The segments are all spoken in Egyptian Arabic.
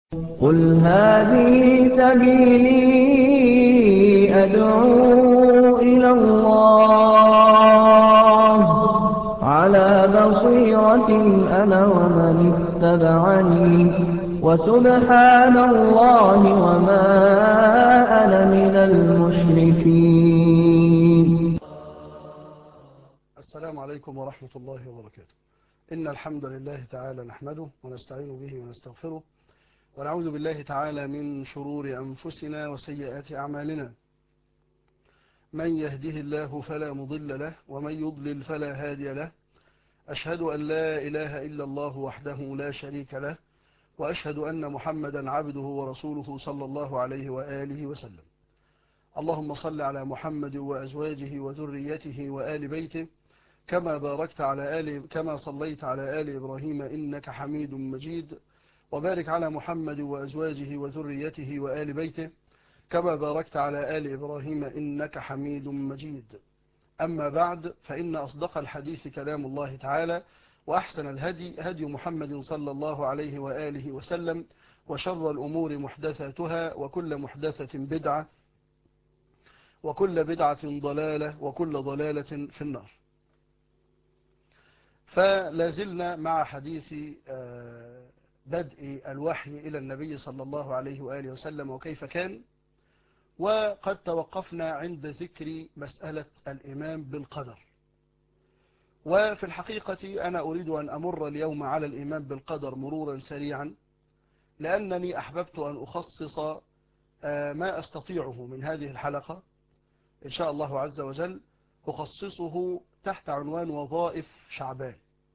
قل هذه سبيلي أدعو إلى الله على بصيرة أنا ومن اتبعني وسبحان الله وما أنا من المشركين السلام عليكم ورحمة الله وبركاته إن الحمد لله تعالى نحمده ونستعين به ونستغفره ونعوذ بالله تعالى من شرور أنفسنا وسيئات أعمالنا من يهده الله فلا مضل له ومن يضلل فلا هادي له أشهد أن لا إله إلا الله وحده لا شريك له وأشهد أن محمدا عبده ورسوله صلى الله عليه وآله وسلم اللهم صل على محمد وأزواجه وذريته وآل بيته كما باركت على آل كما صليت على آل إبراهيم إنك حميد مجيد وبارك على محمد وأزواجه وذريته وآل بيته كما باركت على آل إبراهيم إنك حميد مجيد أما بعد فإن أصدق الحديث كلام الله تعالى وأحسن الهدي هدي محمد صلى الله عليه وآله وسلم وشر الأمور محدثاتها وكل محدثة بدعة وكل بدعة ضلالة وكل ضلالة في النار فلازلنا مع حديث بدء الوحي إلى النبي صلى الله عليه وآله وسلم وكيف كان وقد توقفنا عند ذكر مسألة الإيمان بالقدر وفي الحقيقة أنا أريد أن أمر اليوم على الإيمان بالقدر مرورا سريعا لأنني أحببت أن أخصص ما أستطيعه من هذه الحلقة إن شاء الله عز وجل أخصصه تحت عنوان وظائف شعبان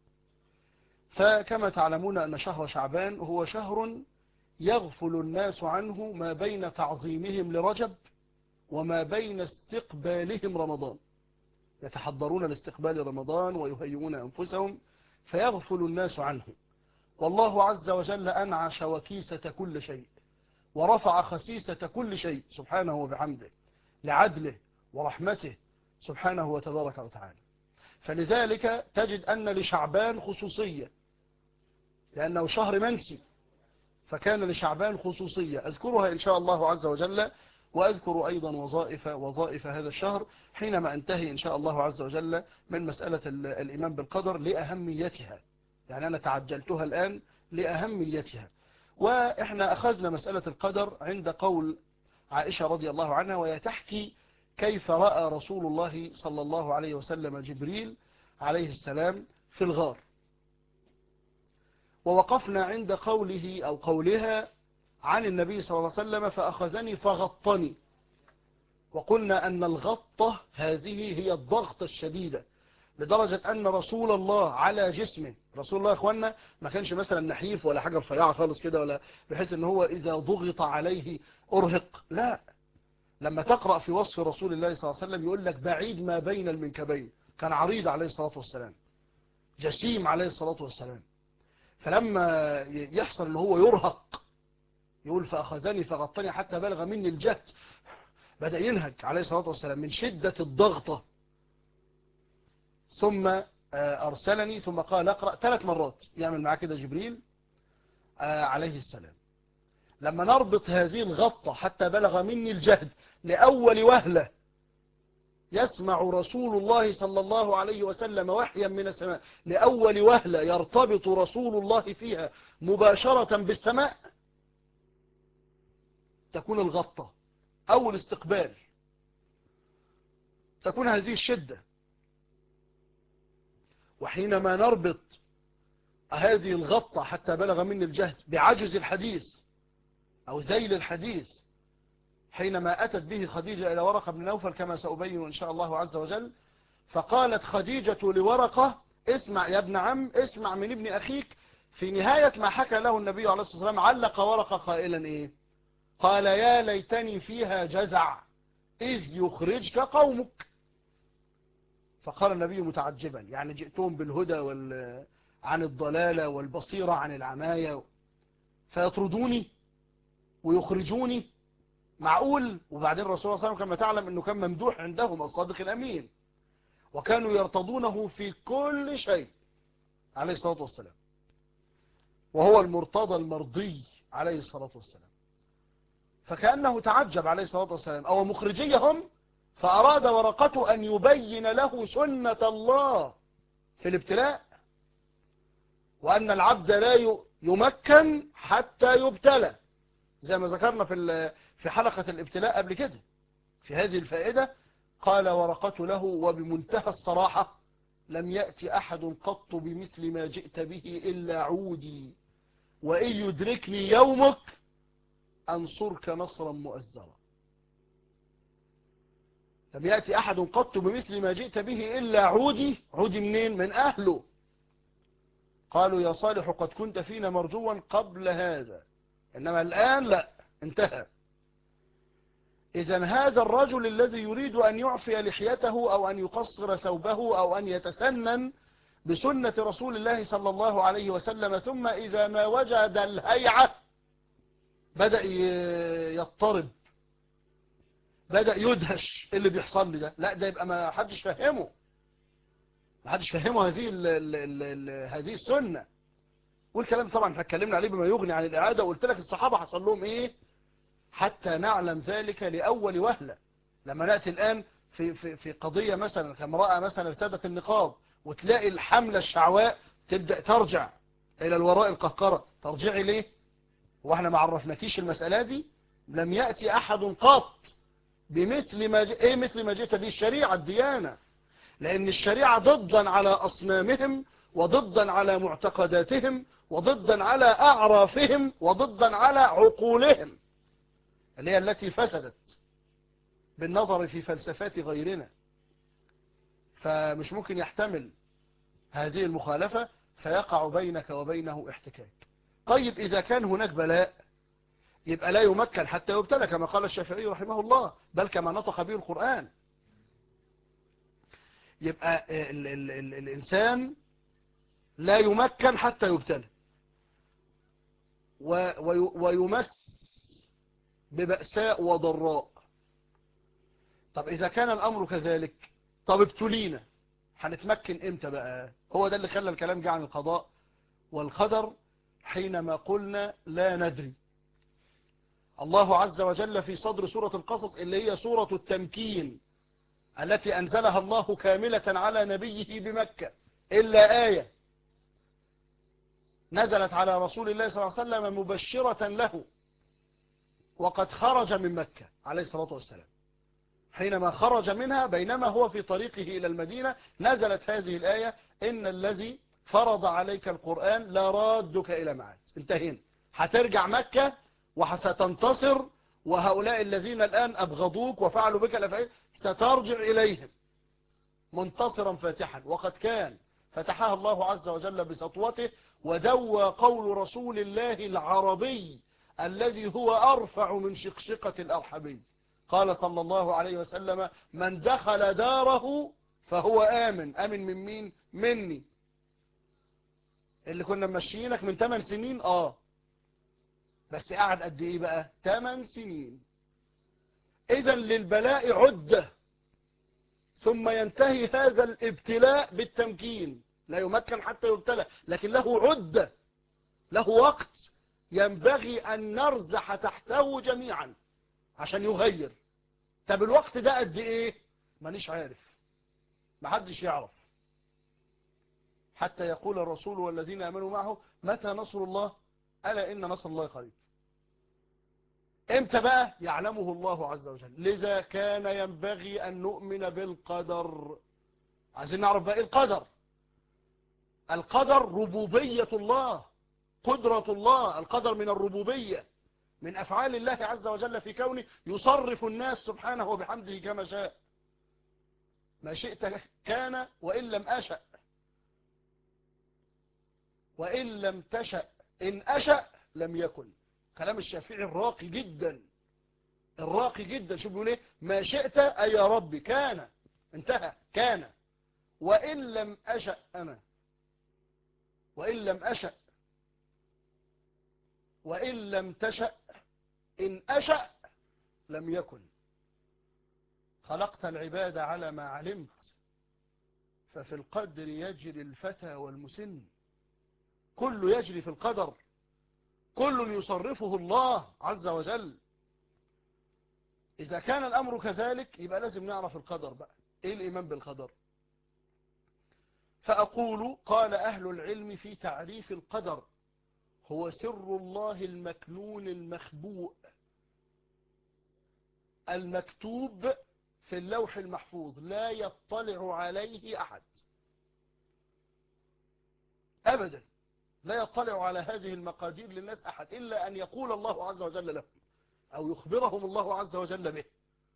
فكما تعلمون أن شهر شعبان هو شهر يغفل الناس عنه ما بين تعظيمهم لرجب وما بين استقبالهم رمضان يتحضرون لاستقبال رمضان ويهيئون أنفسهم فيغفل الناس عنه والله عز وجل أنعش وكيسة كل شيء ورفع خسيسة كل شيء سبحانه وبحمده لعدله ورحمته سبحانه وتبارك وتعالى فلذلك تجد أن لشعبان خصوصية لأنه شهر منسي فكان لشعبان خصوصية أذكرها إن شاء الله عز وجل وأذكر أيضا وظائف وظائف هذا الشهر حينما أنتهي إن شاء الله عز وجل من مسألة الإيمان بالقدر لأهميتها يعني أنا تعجلتها الآن لأهميتها وإحنا أخذنا مسألة القدر عند قول عائشة رضي الله عنها وهي تحكي كيف رأى رسول الله صلى الله عليه وسلم جبريل عليه السلام في الغار ووقفنا عند قوله أو قولها عن النبي صلى الله عليه وسلم فأخذني فغطني وقلنا أن الغطة هذه هي الضغط الشديدة لدرجة أن رسول الله على جسمه رسول الله يا أخوانا ما كانش مثلا نحيف ولا حاجة رفيعة خالص كده ولا بحيث أن هو إذا ضغط عليه أرهق لا لما تقرأ في وصف رسول الله صلى الله عليه وسلم يقول لك بعيد ما بين المنكبين كان عريض عليه الصلاة والسلام جسيم عليه الصلاة والسلام فلما يحصل ان هو يرهق يقول فأخذني فغطني حتى بلغ مني الجهد بدأ ينهج عليه الصلاة والسلام من شدة الضغطة ثم أرسلني ثم قال اقرأ ثلاث مرات يعمل معاه كده جبريل عليه السلام لما نربط هذه الغطة حتى بلغ مني الجهد لأول وهلة يسمع رسول الله صلى الله عليه وسلم وحيا من السماء لأول وهلة يرتبط رسول الله فيها مباشرة بالسماء تكون الغطة أو الاستقبال تكون هذه الشدة وحينما نربط هذه الغطة حتى بلغ مني الجهد بعجز الحديث أو ذيل الحديث حينما أتت به خديجة إلى ورقة بن نوفل كما سأبين إن شاء الله عز وجل فقالت خديجة لورقة اسمع يا ابن عم اسمع من ابن أخيك في نهاية ما حكى له النبي عليه الصلاة والسلام علق ورقة قائلا إيه قال يا ليتني فيها جزع إذ يخرجك قومك فقال النبي متعجبا يعني جئتهم بالهدى وال... عن الضلالة والبصيرة عن العماية فيطردوني ويخرجوني معقول وبعدين الرسول صلى الله عليه وسلم كما تعلم انه كان ممدوح عندهم الصادق الامين وكانوا يرتضونه في كل شيء عليه الصلاة والسلام وهو المرتضى المرضي عليه الصلاة والسلام فكأنه تعجب عليه الصلاة والسلام أو مخرجيهم فأراد ورقته أن يبين له سنة الله في الابتلاء وأن العبد لا يمكن حتى يبتلى زي ما ذكرنا في في حلقة الابتلاء قبل كده في هذه الفائدة قال ورقة له وبمنتهى الصراحة لم يأتي أحد قط بمثل ما جئت به إلا عودي وإن يدركني يومك أنصرك نصرا مؤزرا لم يأتي أحد قط بمثل ما جئت به إلا عودي عودي منين من أهله قالوا يا صالح قد كنت فينا مرجوا قبل هذا إنما الآن لا انتهى إذا هذا الرجل الذي يريد أن يعفي لحيته أو أن يقصر ثوبه أو أن يتسنن بسنة رسول الله صلى الله عليه وسلم ثم إذا ما وجد الهيعة بدأ يضطرب بدأ يدهش اللي بيحصل لي ده لا ده يبقى ما حدش فهمه ما حدش فهمه هذه ال ال ال ال هذه السنة والكلام طبعا احنا اتكلمنا عليه بما يغني عن الإعادة وقلت لك الصحابة حصل لهم ايه حتى نعلم ذلك لأول وهلة لما نأتي الآن في, في, في قضية مثلا كامرأة مثلا ارتدت النقاب وتلاقي الحملة الشعواء تبدأ ترجع إلى الوراء القهقرة ترجعي ليه واحنا ما عرفناكيش المسألة دي لم يأتي أحد قط بمثل ما ج... ايه مثل ما جئت به الشريعة الديانة لأن الشريعة ضدا على أصنامهم وضدا على معتقداتهم وضدا على أعرافهم وضدا على عقولهم اللي هي التي فسدت بالنظر في فلسفات غيرنا فمش ممكن يحتمل هذه المخالفة فيقع بينك وبينه احتكاك طيب إذا كان هناك بلاء يبقى لا يمكن حتى يبتلى كما قال الشافعي رحمه الله بل كما نطق به القرآن يبقى ال ال ال الإنسان لا يمكن حتى يبتلى ويمس ببأساء وضراء طب إذا كان الأمر كذلك طب ابتلينا هنتمكن امتى بقى هو ده اللي خلى الكلام جه عن القضاء والقدر حينما قلنا لا ندري الله عز وجل في صدر سورة القصص اللي هي سورة التمكين التي أنزلها الله كاملة على نبيه بمكة إلا آية نزلت على رسول الله صلى الله عليه وسلم مبشرة له وقد خرج من مكة عليه الصلاة والسلام حينما خرج منها بينما هو في طريقه إلى المدينة نزلت هذه الآية إن الذي فرض عليك القرآن لا رادك إلى معاد انتهينا هترجع مكة وستنتصر وهؤلاء الذين الآن أبغضوك وفعلوا بك الأفعال سترجع إليهم منتصرا فاتحا وقد كان فتحها الله عز وجل بسطوته ودوى قول رسول الله العربي الذي هو أرفع من شقشقة الأرحبي قال صلى الله عليه وسلم من دخل داره فهو آمن آمن من مين مني اللي كنا ماشيينك من 8 سنين آه بس قعد قد ايه بقى 8 سنين اذا للبلاء عدة ثم ينتهي هذا الابتلاء بالتمكين لا يمكن حتى يبتلى لكن له عدة له وقت ينبغي أن نرزح تحته جميعا عشان يغير طب الوقت ده قد ايه مانيش عارف محدش يعرف حتى يقول الرسول والذين امنوا معه متى نصر الله ألا إن نصر الله قريب امتى بقى يعلمه الله عز وجل لذا كان ينبغي أن نؤمن بالقدر عايزين نعرف بقى القدر القدر ربوبية الله قدرة الله القدر من الربوبية من أفعال الله عز وجل في كونه يصرف الناس سبحانه وبحمده كما شاء ما شئت كان وإن لم أشأ وإن لم تشأ إن أشأ لم يكن كلام الشافعي الراقي جدا الراقي جدا شوف بيقول ايه ما شئت أي يا ربي كان انتهى كان وإن لم أشأ أنا وإن لم أشأ وإن لم تشأ إن أشأ لم يكن خلقت العباد على ما علمت ففي القدر يجري الفتى والمسن كله يجري في القدر كل يصرفه الله عز وجل إذا كان الأمر كذلك يبقى لازم نعرف القدر بقى إيه الإيمان بالقدر فأقول قال أهل العلم في تعريف القدر هو سر الله المكنون المخبوء المكتوب في اللوح المحفوظ لا يطلع عليه أحد أبدا لا يطلع على هذه المقادير للناس أحد إلا أن يقول الله عز وجل لهم أو يخبرهم الله عز وجل به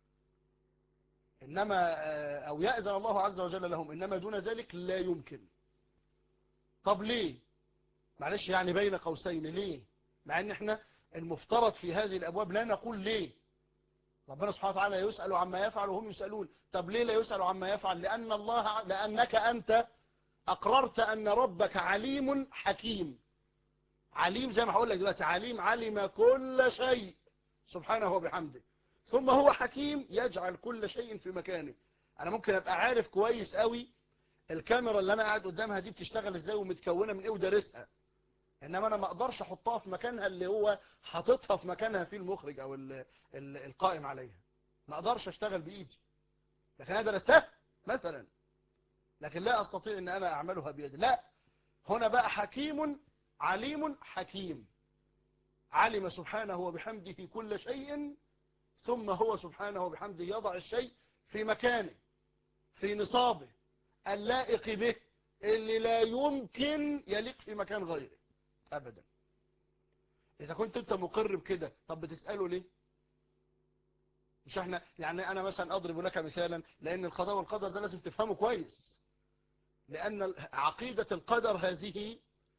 إنما أو يأذن الله عز وجل لهم إنما دون ذلك لا يمكن طب ليه معلش يعني بين قوسين ليه مع ان احنا المفترض في هذه الابواب لا نقول ليه ربنا سبحانه وتعالى يسأل عما يفعل وهم يسألون طب ليه لا يسأل عما يفعل لأن الله لأنك أنت أقررت أن ربك عليم حكيم عليم زي ما هقول لك دلوقتي عليم علم كل شيء سبحانه وبحمده ثم هو حكيم يجعل كل شيء في مكانه أنا ممكن أبقى عارف كويس قوي الكاميرا اللي أنا قاعد قدامها دي بتشتغل إزاي ومتكونة من إيه ودارسها إنما أنا ما أقدرش أحطها في مكانها اللي هو حاططها في مكانها فيه المخرج أو ال ال القائم عليها ما أقدرش أشتغل بإيدي لكن أنا درستها مثلا لكن لا أستطيع أن أنا أعملها بيدي لا هنا بقى حكيم عليم حكيم علم سبحانه وبحمده كل شيء ثم هو سبحانه وبحمده يضع الشيء في مكانه في نصابه اللائق به اللي لا يمكن يليق في مكان غيره أبدا إذا كنت أنت مقر بكده طب بتسأله ليه مش احنا يعني أنا مثلا أضرب لك مثالا لأن القضاء والقدر ده لازم تفهمه كويس لأن عقيدة القدر هذه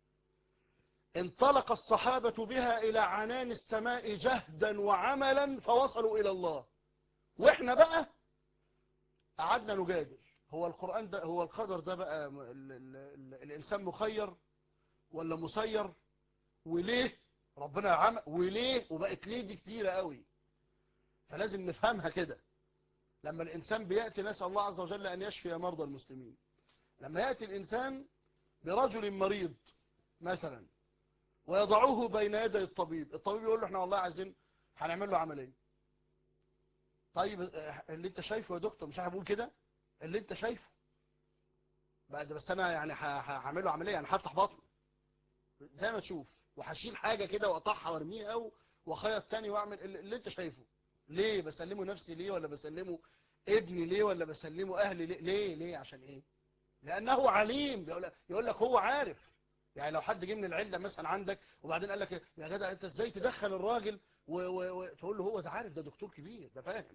انطلق الصحابة بها إلى عنان السماء جهدا وعملا فوصلوا إلى الله وإحنا بقى قعدنا نجادل هو القرآن ده هو القدر ده بقى ال ال ال الإنسان مخير ولا مسير وليه ربنا عمل وليه وبقت ليه دي كتيرة قوي فلازم نفهمها كده لما الإنسان بيأتي نسأل الله عز وجل أن يشفي مرضى المسلمين لما يأتي الإنسان برجل مريض مثلا ويضعوه بين يدي الطبيب الطبيب يقول له احنا والله عايزين هنعمل له عملية طيب اللي انت شايفه يا دكتور مش عارف اقول كده اللي انت شايفه بعد بس انا يعني هعمل له عملية انا هفتح بطنه زي ما تشوف وهشيل حاجة كده واقطعها وارميها او واخيط تاني واعمل اللي انت شايفه ليه بسلمه نفسي ليه ولا بسلمه ابني ليه ولا بسلمه اهلي ليه ليه, ليه عشان ايه لانه عليم يقول لك هو عارف يعني لو حد جه من العلة مثلا عندك وبعدين قال لك يا جدع انت ازاي تدخل الراجل وتقول له هو ده عارف ده دكتور كبير ده فاهم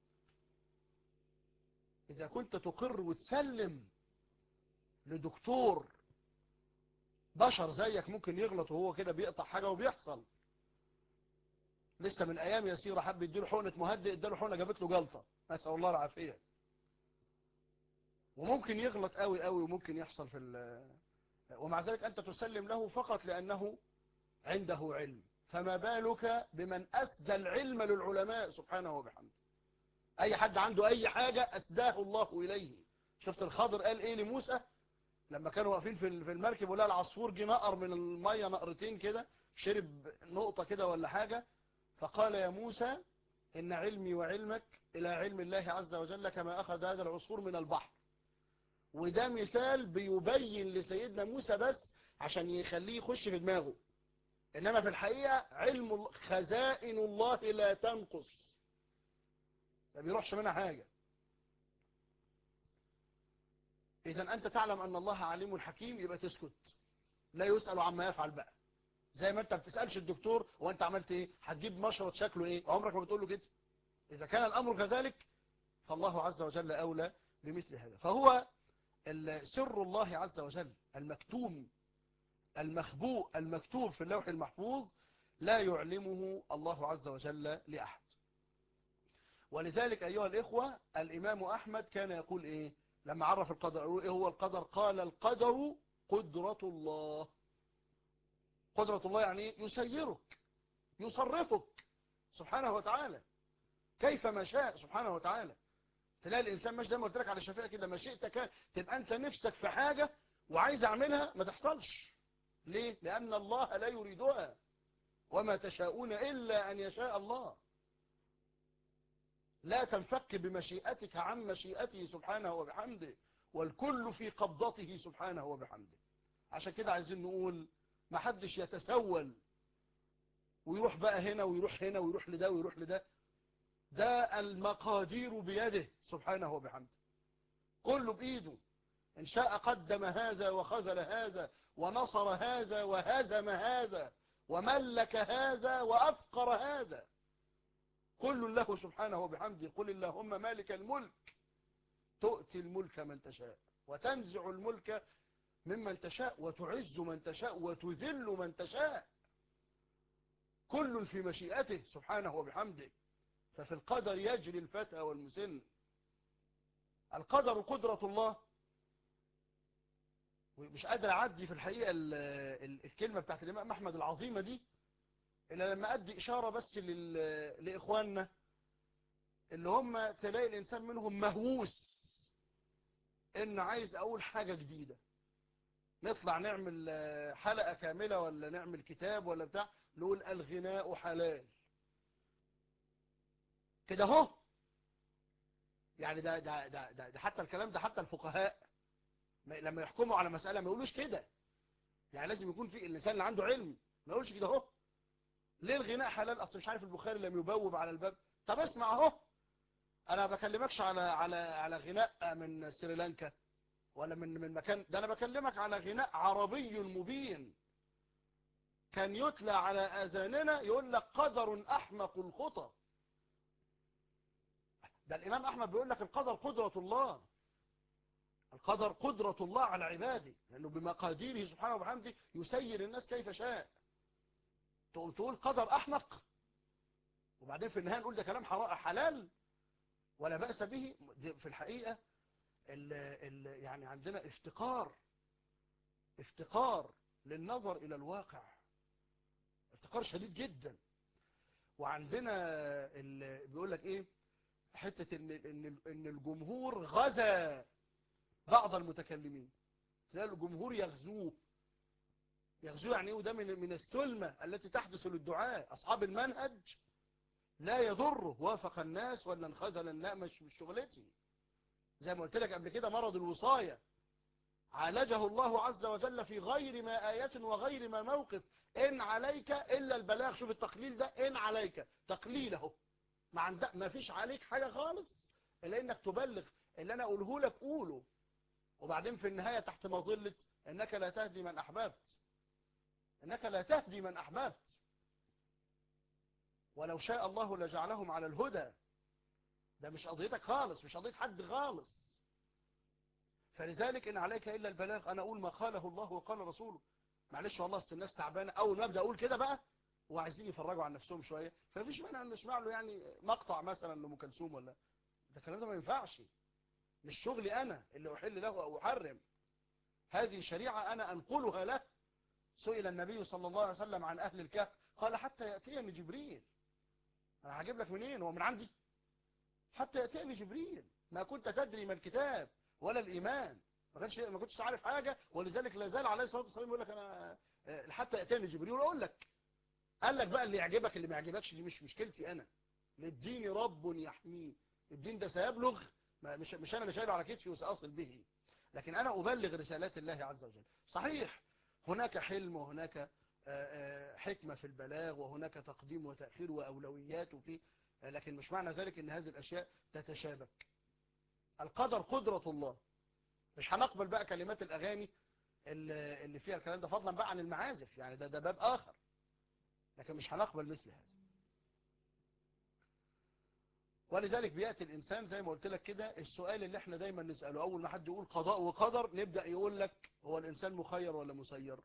اذا كنت تقر وتسلم لدكتور بشر زيك ممكن يغلط وهو كده بيقطع حاجة وبيحصل لسه من ايام يسيرة حب يديله حقنة مهدئ اداله حقنة جابت له جلطة نسأل الله العافية وممكن يغلط قوي قوي وممكن يحصل في ومع ذلك أنت تسلم له فقط لأنه عنده علم فما بالك بمن أسدى العلم للعلماء سبحانه وبحمده أي حد عنده أي حاجة أسداه الله إليه شفت الخضر قال إيه لموسى لما كانوا واقفين في المركب ولا العصفور جه نقر من المية نقرتين كده شرب نقطة كده ولا حاجة فقال يا موسى إن علمي وعلمك إلى علم الله عز وجل كما أخذ هذا العصفور من البحر وده مثال بيبين لسيدنا موسى بس عشان يخليه يخش في دماغه إنما في الحقيقة علم خزائن الله لا تنقص ما بيروحش منها حاجة إذا أنت تعلم أن الله عليم حكيم يبقى تسكت لا يسأل عما يفعل بقى زي ما أنت بتسألش الدكتور وأنت عملت إيه هتجيب مشرط شكله إيه عمرك ما بتقول له كده إذا كان الأمر كذلك فالله عز وجل أولى بمثل هذا فهو سر الله عز وجل المكتوم المخبوء المكتوب في اللوح المحفوظ لا يعلمه الله عز وجل لأحد ولذلك أيها الإخوة الإمام أحمد كان يقول إيه لما عرف القدر إيه هو القدر قال القدر قدرة الله قدرة الله يعني يسيرك يصرفك سبحانه وتعالى كيف ما شاء سبحانه وتعالى تلاقي الإنسان مش زي ما قلت لك على الشفاء كده ما شئت كان تبقى أنت نفسك في حاجة وعايز أعملها ما تحصلش ليه؟ لأن الله لا يريدها وما تشاءون إلا أن يشاء الله لا تنفك بمشيئتك عن مشيئته سبحانه وبحمده والكل في قبضته سبحانه وبحمده عشان كده عايزين نقول ما حدش يتسول ويروح بقى هنا ويروح هنا ويروح لده ويروح لده ده المقادير بيده سبحانه وبحمده كله بإيده إن شاء قدم هذا وخذل هذا ونصر هذا وهزم هذا وملك هذا وأفقر هذا كل له سبحانه وبحمده قل اللهم مالك الملك تؤتي الملك من تشاء وتنزع الملك ممن تشاء وتعز من تشاء وتذل من تشاء كل في مشيئته سبحانه وبحمده ففي القدر يجري الفتى والمسن القدر قدرة الله مش قادر أعدي في الحقيقة ال ال الكلمة بتاعت الإمام أحمد العظيمة دي إلا لما أدي إشارة بس لل... لإخواننا اللي هم تلاقي الإنسان منهم مهووس إن عايز أقول حاجة جديدة نطلع نعمل حلقة كاملة ولا نعمل كتاب ولا بتاع نقول الغناء حلال كده اهو يعني ده, ده, ده, ده, ده حتى الكلام ده حتى الفقهاء لما يحكموا على مسألة ما يقولوش كده يعني لازم يكون في الإنسان اللي عنده علم ما يقولش كده اهو ليه الغناء حلال اصل مش عارف البخاري لم يبوب على الباب طب اسمع اهو انا بكلمكش على على على غناء من سريلانكا ولا من من مكان ده انا بكلمك على غناء عربي مبين كان يتلى على اذاننا يقول لك قدر احمق الخطى ده الامام احمد بيقول لك القدر قدرة الله القدر قدرة الله على عباده لانه بمقاديره سبحانه وبحمده يسير الناس كيف شاء تقوم تقول قدر احمق وبعدين في النهايه نقول ده كلام حلال ولا بأس به في الحقيقة ال ال يعني عندنا افتقار افتقار للنظر إلى الواقع افتقار شديد جدا وعندنا بيقول لك ايه حتة ان, إن, إن الجمهور غزا بعض المتكلمين تلاقي الجمهور يغزوه يغزوه يعني ايه وده من, من السلمة التي تحدث للدعاء أصحاب المنهج لا يضره وافق الناس ولا انخذل الناء مش مش شغلتي زي ما قلت لك قبل كده مرض الوصاية عالجه الله عز وجل في غير ما آية وغير ما موقف إن عليك إلا البلاغ شوف التقليل ده إن عليك تقليله ما عندك ما فيش عليك حاجة خالص إلا إنك تبلغ اللي أنا أقوله لك قوله وبعدين في النهاية تحت مظلة إنك لا تهدي من أحببت إنك لا تهدي من أحببت ولو شاء الله لجعلهم على الهدى ده مش قضيتك خالص مش قضية حد خالص فلذلك إن عليك إلا البلاغ أنا أقول ما قاله الله وقال رسوله معلش والله أصل الناس تعبانة أول ما أبدأ أقول كده بقى وعايزين يفرجوا عن نفسهم شوية فمفيش مانع أن نسمع له يعني مقطع مثلا لأم كلثوم ولا ده الكلام ده ما ينفعش مش شغلي أنا اللي أحل له أو أحرم هذه شريعة أنا أنقلها له سئل النبي صلى الله عليه وسلم عن أهل الكهف قال حتى يأتيني جبريل أنا هجيب لك منين هو من عندي حتى يأتيني جبريل ما كنت تدري ما الكتاب ولا الإيمان ما كانش ما كنتش عارف حاجة ولذلك لا زال عليه الصلاة والسلام يقول لك أنا حتى يأتيني جبريل وأقول لك قال لك بقى اللي يعجبك اللي ما يعجبكش دي مش مشكلتي أنا للدين رب يحميه الدين ده سيبلغ مش مش أنا اللي شايله على كتفي وسأصل به لكن أنا أبلغ رسالات الله عز وجل صحيح هناك حلم وهناك حكمة في البلاغ وهناك تقديم وتأخير وأولويات وفي لكن مش معنى ذلك ان هذه الأشياء تتشابك القدر قدرة الله مش هنقبل بقى كلمات الأغاني اللي فيها الكلام ده فضلا بقى عن المعازف يعني ده, ده باب آخر لكن مش هنقبل مثل هذا ولذلك بيأتي الإنسان زي ما قلت لك كده السؤال اللي احنا دايما نسأله أول ما حد يقول قضاء وقدر نبدأ يقول لك هو الإنسان مخير ولا مسير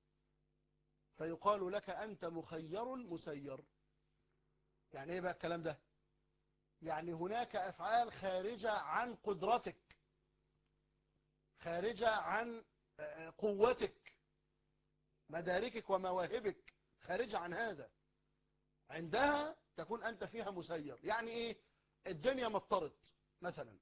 فيقال لك أنت مخير مسير يعني ايه بقى الكلام ده يعني هناك أفعال خارجة عن قدرتك خارجة عن قوتك مداركك ومواهبك خارجة عن هذا عندها تكون أنت فيها مسير يعني إيه الدنيا مطرت مثلا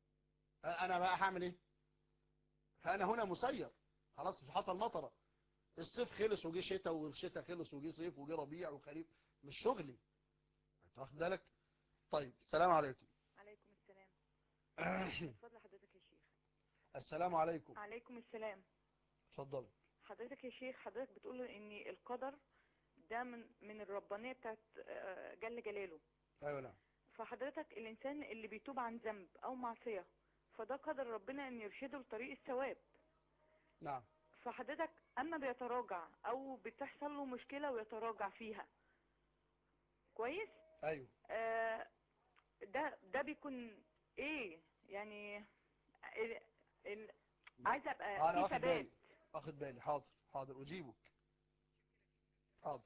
أنا بقى هعمل إيه فأنا هنا مسير خلاص حصل مطره الصيف خلص وجه شتاء والشتاء خلص وجه صيف وجه ربيع وخريف مش شغلي انت واخد بالك طيب السلام عليكم عليكم السلام اتفضل حضرتك يا شيخ السلام عليكم عليكم السلام اتفضل حضرتك يا شيخ حضرتك بتقول ان القدر ده من من الربانيه بتاعت آه، جل جلاله ايوه نعم فحضرتك الانسان اللي بيتوب عن ذنب او معصيه فده قدر ربنا ان يرشده لطريق الثواب نعم فحضرتك اما بيتراجع او بتحصل له مشكله ويتراجع فيها كويس ايوه آه، ده ده بيكون ايه يعني ال... ال... عايزه ابقى انا في واخد ثبات بالي واخد بالي حاضر حاضر اجيبك حاضر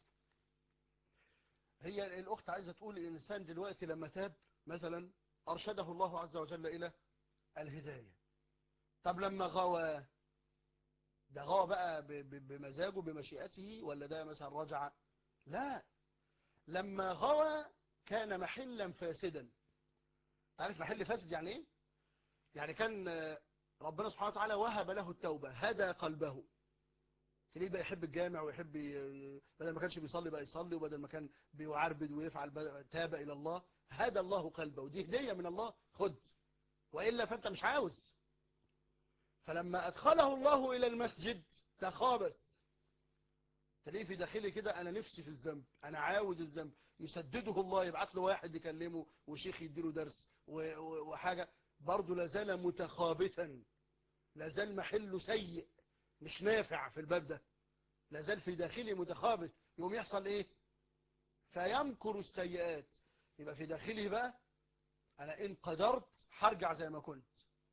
هي الاخت عايزه تقول الانسان دلوقتي لما تاب مثلا ارشده الله عز وجل الى الهدايه طب لما غوى ده غوى بقى ب- ب- بمزاجه بمشيئته ولا ده مثلا رجع لا لما غوى كان محلا فاسدا عارف محل فاسد يعني ايه يعني كان آه، ربنا سبحانه وتعالى وهب له التوبة هدى قلبه تلاقيه بقى يحب الجامع ويحب ي- بدل ما كانش بيصلي بقى يصلي وبدل ما كان بيعربد ويفعل بقى تاب إلى الله هدى الله قلبه ودي هدية من الله خد وإلا فأنت مش عاوز فلما أدخله الله إلى المسجد تخابث تلاقيه في داخلي كده أنا نفسي في الذنب أنا عاوز الذنب يسدده الله يبعت له واحد يكلمه وشيخ يديله درس و- و- وحاجة برضه لازال متخابثا لازال محله سيء مش نافع في الباب ده لازال في داخلي متخابث يقوم يحصل ايه فيمكر السيئات يبقى في داخلي بقى انا ان قدرت هرجع زي ما كنت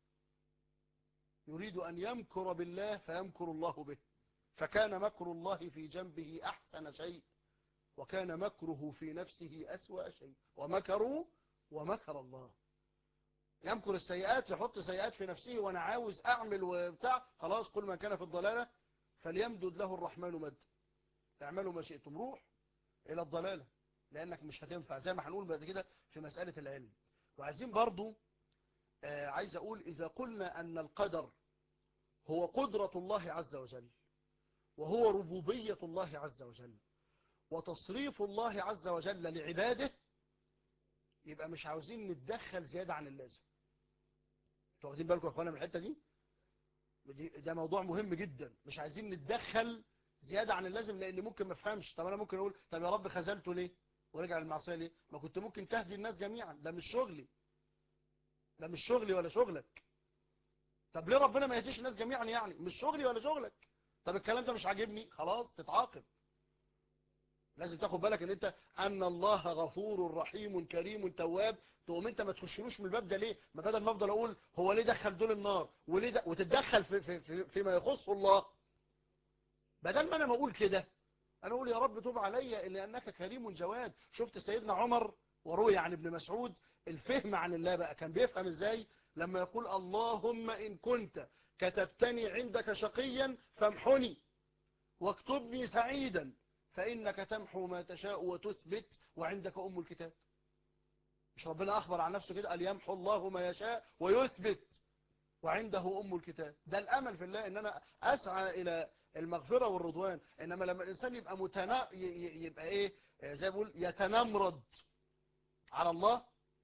يريد ان يمكر بالله فيمكر الله به فكان مكر الله في جنبه احسن شيء وكان مكره في نفسه اسوأ شيء ومكروا ومكر الله يمكر السيئات يحط سيئات في نفسه وانا عاوز اعمل وبتاع خلاص كل من كان في الضلالة فليمدد له الرحمن مد اعملوا ما شئتم روح الى الضلالة لانك مش هتنفع زي ما هنقول بعد كده في مسألة العلم وعايزين برضو آه عايز اقول اذا قلنا ان القدر هو قدرة الله عز وجل وهو ربوبية الله عز وجل وتصريف الله عز وجل لعباده يبقى مش عاوزين نتدخل زيادة عن اللازم انتوا واخدين بالكم يا اخوانا من الحته دي دي- ده موضوع مهم جدا مش عايزين نتدخل زيادة عن اللازم لان ممكن ما افهمش طب انا ممكن اقول طب يا رب خذلته ليه ورجع للمعصيه ليه ما كنت ممكن تهدي الناس جميعا ده مش شغلي ده مش شغلي ولا شغلك طب ليه ربنا ما يهديش الناس جميعا يعني مش شغلي ولا شغلك طب الكلام ده مش عاجبني خلاص تتعاقب لازم تاخد بالك ان انت ان الله غفور رحيم كريم تواب تقوم انت ما تخشلوش من الباب ده ليه ما بدل ما افضل اقول هو ليه دخل دول النار وليه ده وتتدخل في في في فيما يخص الله بدل ما انا ما اقول كده انا اقول يا رب توب عليا لانك كريم جواد شفت سيدنا عمر وروي عن ابن مسعود الفهم عن الله بقى كان بيفهم ازاي لما يقول اللهم ان كنت كتبتني عندك شقيا فامحني واكتبني سعيدا فإنك تمحو ما تشاء وتثبت وعندك أم الكتاب مش ربنا أخبر عن نفسه كده قال يمحو الله ما يشاء ويثبت وعنده أم الكتاب ده الأمل في الله إن أنا أسعى إلى المغفرة والرضوان إنما لما الإنسان يبقى متنا ي- ي- يبقى إيه آه، زي ما بقول يتنمرد على الله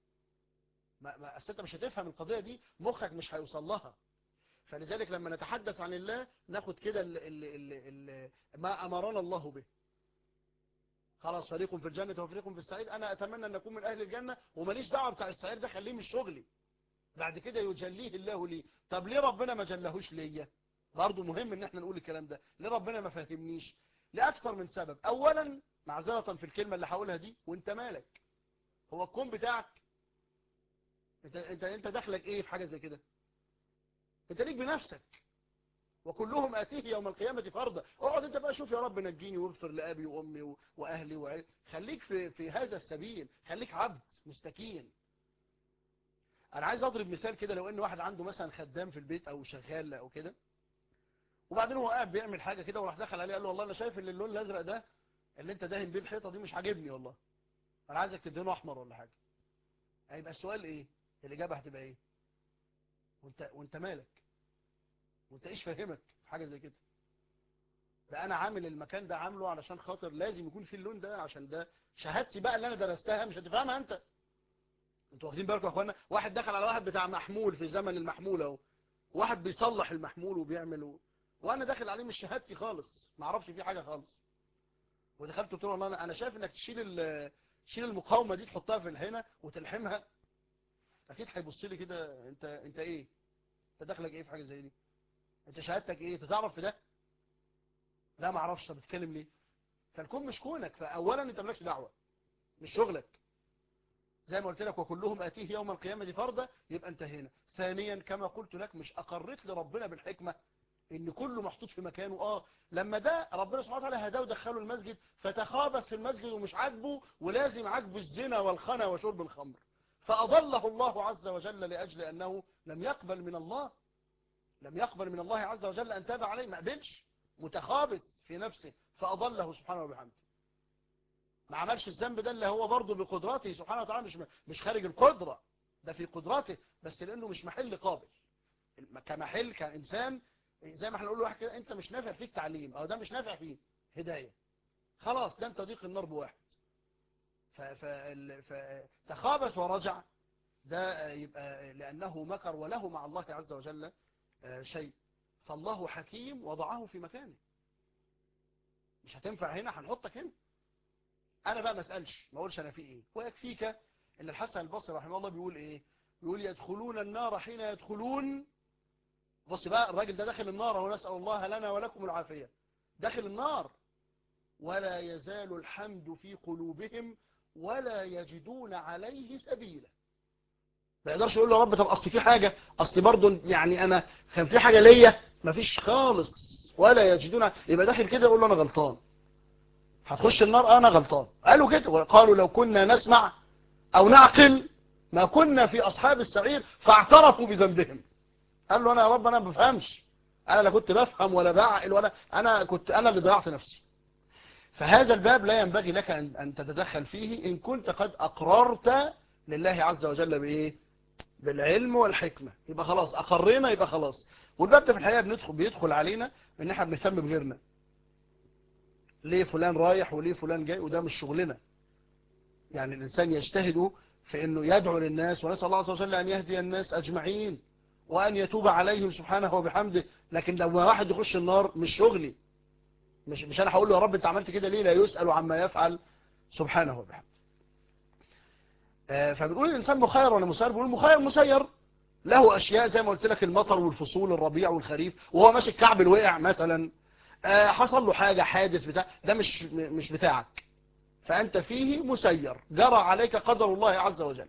ما ما أصل أنت مش هتفهم القضية دي مخك مش هيوصل لها فلذلك لما نتحدث عن الله ناخد كده ال- ال- ال- ال- ما أمرنا الله به خلاص فريق في الجنة وفريق في السعير أنا أتمنى أن أكون من أهل الجنة وماليش دعوة بتاع السعير ده خليه مش شغلي بعد كده يجليه الله لي طب ليه ربنا ما جلهوش ليا برضه مهم ان احنا نقول الكلام ده ليه ربنا ما فهمنيش لأكثر من سبب أولا معذرة في الكلمة اللي هقولها دي وانت مالك هو الكون بتاعك انت انت انت دخلك ايه في حاجة زي كده انت ليك بنفسك وكلهم آتيه يوم القيامة فرضا اقعد انت بقى شوف يا رب نجيني واغفر لأبي وأمي و- وأهلي وعيلي خليك في, في هذا السبيل خليك عبد مستكين انا عايز اضرب مثال كده لو ان واحد عنده مثلا خدام في البيت او شغال او كده وبعدين هو قاعد بيعمل حاجة كده وراح دخل عليه قال له والله انا شايف ان اللون الازرق ده اللي انت داهن بيه الحيطة دي مش عاجبني والله انا عايزك تدهنه احمر ولا حاجة هيبقى السؤال ايه الاجابة هتبقى ايه وانت وانت مالك وانت ايش فاهمك في حاجة زي كده ده انا عامل المكان ده عامله علشان خاطر لازم يكون فيه اللون ده عشان ده شهادتي بقى اللي انا درستها مش هتفهمها انت انتوا واخدين بالكم يا اخوانا واحد دخل على واحد بتاع محمول في زمن المحمول اهو واحد بيصلح المحمول وبيعمل وانا داخل عليه مش شهادتي خالص ما اعرفش فيه حاجه خالص ودخلت قلت له والله انا انا شايف انك تشيل ال- تشيل المقاومه دي تحطها في الهنا وتلحمها اكيد هيبص لي كده انت انت ايه انت دخلك ايه في حاجه زي دي انت شهادتك ايه انت تعرف في ده لا ما اعرفش طب بتتكلم ليه فالكون مش كونك فاولا انت مالكش دعوه مش شغلك زي ما قلت لك وكلهم اتيه يوم القيامه فردا يبقى انتهينا ثانيا كما قلت لك مش اقريت لربنا بالحكمه ان كله محطوط في مكانه اه لما ده ربنا سبحانه وتعالى هداه ودخله المسجد فتخابث في المسجد ومش عاجبه ولازم عاجبه الزنا والخنا وشرب الخمر فأضله الله عز وجل لأجل أنه لم يقبل من الله لم يقبل من الله عز وجل أن تاب عليه ما قبلش متخابث في نفسه فأضله سبحانه وبحمده ما عملش الذنب ده اللي هو برضه بقدرته سبحانه وتعالى مش مش خارج القدرة ده في قدرته بس لأنه مش محل قابل كمحل كإنسان زي ما احنا نقول لواحد كده انت مش نافع فيك تعليم او ده مش نافع فيه هداية خلاص ده انت ضيق النار بواحد ف- فال- فتخابث ورجع ده يبقى لأنه مكر وله مع الله عز وجل آه، شيء فالله حكيم وضعه في مكانه مش هتنفع هنا هنحطك هنا انا بقى ما اسالش ما اقولش انا في ايه ويكفيك ان الحسن البصري رحمه الله بيقول ايه بيقول يدخلون النار حين يدخلون بص بقى الراجل ده داخل النار ونسال الله لنا ولكم العافيه داخل النار ولا يزال الحمد في قلوبهم ولا يجدون عليه سبيلا ما يقدرش يقول له يا رب طب اصل في حاجه اصل برضه يعني انا كان في حاجه ليا مفيش خالص ولا يجدون يبقى داخل كده يقول له انا غلطان هتخش النار انا غلطان قالوا كده وقالوا لو كنا نسمع او نعقل ما كنا في اصحاب السعير فاعترفوا بذنبهم قال له انا يا رب انا ما بفهمش انا لا كنت بفهم ولا بعقل ولا انا كنت انا اللي ضيعت نفسي فهذا الباب لا ينبغي لك أن أن تتدخل فيه إن كنت قد أقررت لله عز وجل بإيه بالعلم والحكمة يبقى خلاص أقرينا يبقى خلاص والباب ده في الحقيقة بندخل بيدخل علينا إن احنا بنهتم بغيرنا ليه فلان رايح وليه فلان جاي وده مش شغلنا يعني الإنسان يجتهد في أنه يدعو للناس ونسأل الله عز وجل أن يهدي الناس أجمعين وأن يتوب عليهم سبحانه وبحمده لكن لما واحد يخش النار مش شغلي مش مش انا هقول له يا رب انت عملت كده ليه لا يسأل عما يفعل سبحانه وبحمده آه، فبنقول الانسان مخير ولا مسير بنقول مخير مسير له اشياء زي ما قلت لك المطر والفصول الربيع والخريف وهو ماشي الكعب الوقع مثلا آه، حصل له حاجة حادث بتاع ده مش مش بتاعك فانت فيه مسير جرى عليك قدر الله عز وجل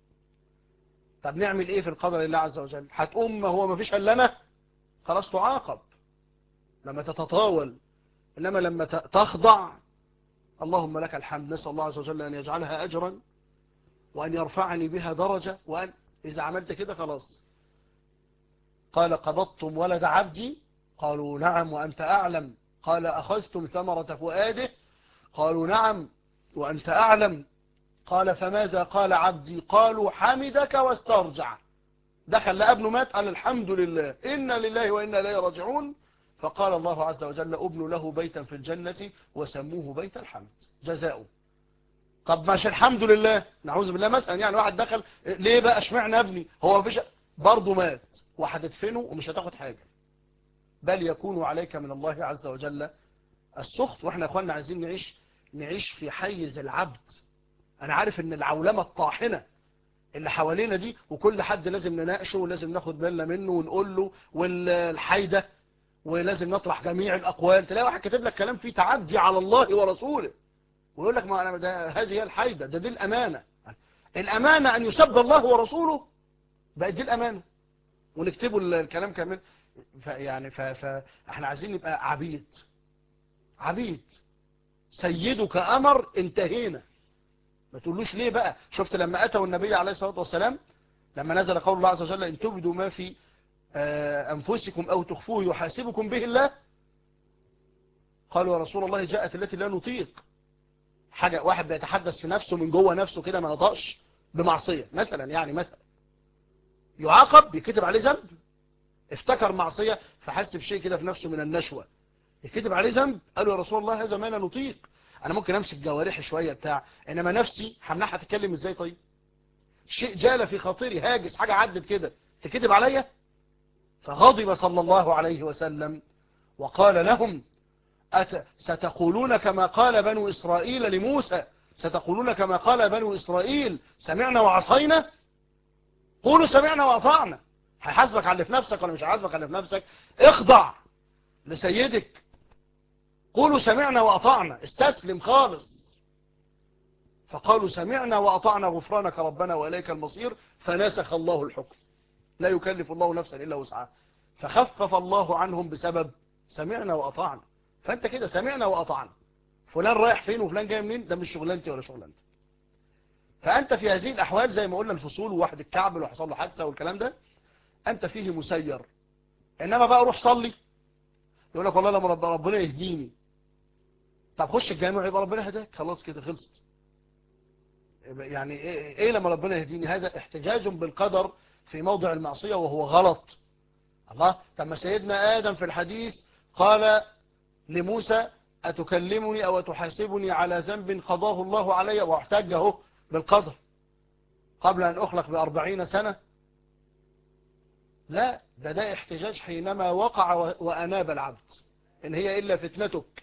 طب نعمل ايه في القدر الله عز وجل هتقوم ما هو ما فيش الا انا خلاص تعاقب لما تتطاول إنما لما ت- تخضع اللهم لك الحمد نسأل الله عز وجل أن يجعلها أجرا وأن يرفعني بها درجة وأن إذا عملت كده خلاص قال قبضتم ولد عبدي قالوا نعم وأنت أعلم قال أخذتم ثمرة فؤاده قالوا نعم وأنت أعلم قال فماذا قال عبدي قالوا حمدك واسترجع دخل لابنه مات قال الحمد لله إنا لله وإنا إليه راجعون فقال الله عز وجل ابن له بيتا في الجنة وسموه بيت الحمد جزاؤه طب ماشي الحمد لله نعوذ بالله مثلا يعني واحد دخل ليه بقى اشمعنى ابني هو مفيش برضه مات وهتدفنه ومش هتاخد حاجة بل يكون عليك من الله عز وجل السخط واحنا يا اخوانا عايزين نعيش نعيش في حيز العبد انا عارف ان العولمة الطاحنة اللي حوالينا دي وكل حد لازم نناقشه ولازم ناخد بالنا منه ونقول له والحيدة ولازم نطرح جميع الأقوال تلاقي واحد كاتب لك كلام فيه تعدي على الله ورسوله ويقول لك ما أنا ده هذه هي الحيدة ده دي الأمانة الأمانة أن يسب الله ورسوله بقت دي الأمانة ونكتبوا الكلام كامل ف يعني ف فاحنا عايزين نبقى عبيد عبيد سيدك أمر انتهينا ما تقولوش ليه بقى شفت لما أتوا النبي عليه الصلاة والسلام لما نزل قول الله عز وجل إن تبدوا ما في أنفسكم أو تخفوه يحاسبكم به الله قالوا يا رسول الله جاءت التي لا نطيق حاجة واحد بيتحدث في نفسه من جوه نفسه كده ما نطقش بمعصية مثلا يعني مثلا يعاقب بيكتب عليه ذنب افتكر معصية فحس بشيء كده في نفسه من النشوة يكتب عليه ذنب قالوا يا رسول الله هذا ما لا نطيق انا ممكن امسك جوارحي شويه بتاع انما نفسي همنعها تتكلم ازاي طيب شيء جال في خاطري هاجس حاجه عدت كده تكتب عليا فغضب صلى الله عليه وسلم وقال لهم أت ستقولون كما قال بنو إسرائيل لموسى ستقولون كما قال بنو إسرائيل سمعنا وعصينا قولوا سمعنا وأطعنا هيحاسبك على اللي في نفسك ولا مش هيحاسبك على اللي في نفسك اخضع لسيدك قولوا سمعنا وأطعنا استسلم خالص فقالوا سمعنا وأطعنا غفرانك ربنا وإليك المصير فنسخ الله الحكم لا يكلف الله نفسا إلا وسعها فخفف الله عنهم بسبب سمعنا وأطعنا فأنت كده سمعنا وأطعنا فلان رايح فين وفلان جاي منين ده مش شغلانتي ولا شغلانتي فأنت في هذه الأحوال زي ما قلنا الفصول وواحد الكعب اللي حصل له حادثة والكلام ده أنت فيه مسير إنما بقى روح صلي يقول لك والله لما رب ربنا يهديني طب خش الجامع يبقى ربنا هداك خلاص كده خلصت يعني ايه, إيه لما ربنا يهديني هذا احتجاج بالقدر في موضع المعصية وهو غلط الله طب ما سيدنا آدم في الحديث قال لموسى أتكلمني أو تحاسبني على ذنب قضاه الله علي واحتجه بالقدر قبل أن أخلق بأربعين سنة لا ده ده احتجاج حينما وقع وأناب العبد إن هي إلا فتنتك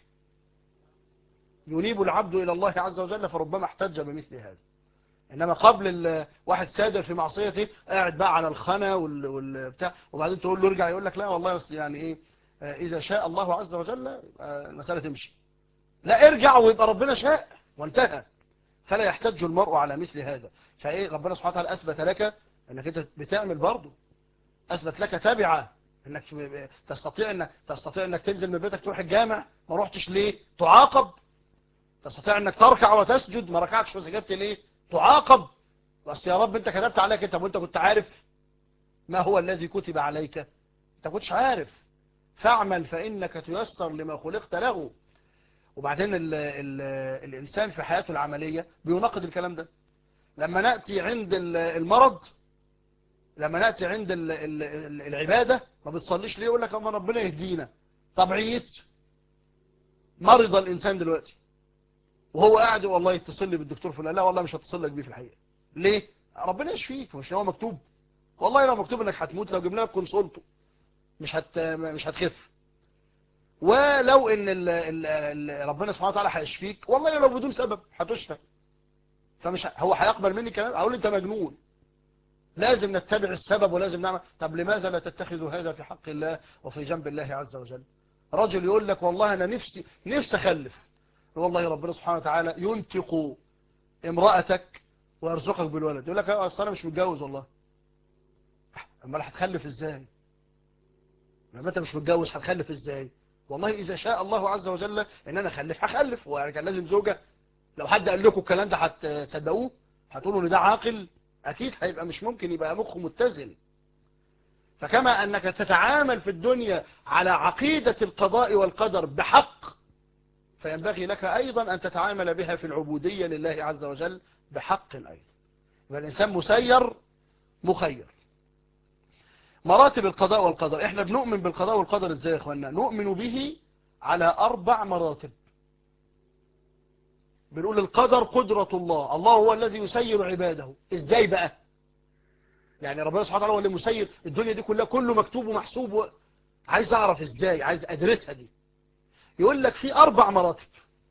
ينيب العبد إلى الله عز وجل فربما احتج بمثل هذا إنما قبل واحد سادر في معصيته قاعد بقى على الخنا والبتاع وبعدين تقول له ارجع يقول لك لا والله أصل يعني إيه إذا شاء الله عز وجل المسألة تمشي لا ارجع ويبقى ربنا شاء وانتهى فلا يحتج المرء على مثل هذا فإيه ربنا سبحانه وتعالى أثبت لك أنك أنت بتعمل برضه أثبت لك تابعة أنك تستطيع أنك, تستطيع أنك تنزل من بيتك تروح الجامع ما روحتش ليه تعاقب تستطيع أنك تركع وتسجد ما ركعتش وسجدت ليه تعاقب بس يا رب أنت كتبت عليك أنت وأنت كنت عارف ما هو الذي كتب عليك أنت كنتش عارف فاعمل فإنك تيسر لما خلقت له وبعدين ال ال الإنسان في حياته العملية بيناقض الكلام ده لما نأتي عند المرض لما نأتي عند ال ال العبادة ما بتصليش ليه يقول لك أما ربنا يهدينا طبعيت مرض الإنسان دلوقتي وهو قاعد والله يتصل لي بالدكتور فلان لا والله مش هتصل لك بيه في الحقيقة ليه ربنا يشفيك مش هو مكتوب والله لو مكتوب انك هتموت لو جبنا لك كونسولته مش هت مش هتخف ولو ان ال ال ال ربنا سبحانه وتعالى هيشفيك والله لو بدون سبب هتشفى فمش هو هيقبل مني كلام اقول انت مجنون لازم نتبع السبب ولازم نعمل طب لماذا لا تتخذ هذا في حق الله وفي جنب الله عز وجل رجل يقول لك والله انا نفسي نفسي اخلف والله ربنا سبحانه وتعالى ينتق امرأتك ويرزقك بالولد يقول لك اصل انا مش متجوز والله امال هتخلف ازاي لما انت مش متجوز هتخلف ازاي والله اذا شاء الله عز وجل ان انا اخلف هخلف ويعني كان لازم زوجة لو حد قال لكم الكلام ده هتصدقوه هتقولوا ان ده عاقل اكيد هيبقى مش ممكن يبقى مخه متزن فكما انك تتعامل في الدنيا على عقيدة القضاء والقدر بحق فينبغي لك ايضا ان تتعامل بها في العبودية لله عز وجل بحق ايضا يبقى الانسان مسير مخير مراتب القضاء والقدر احنا بنؤمن بالقضاء والقدر ازاي يا اخوانا نؤمن به على اربع مراتب بنقول القدر قدرة الله الله هو الذي يسير عباده ازاي بقى يعني ربنا سبحانه وتعالى هو اللي مسير الدنيا دي كلها كله مكتوب ومحسوب و... عايز اعرف ازاي عايز ادرسها دي يقول لك في اربع مراتب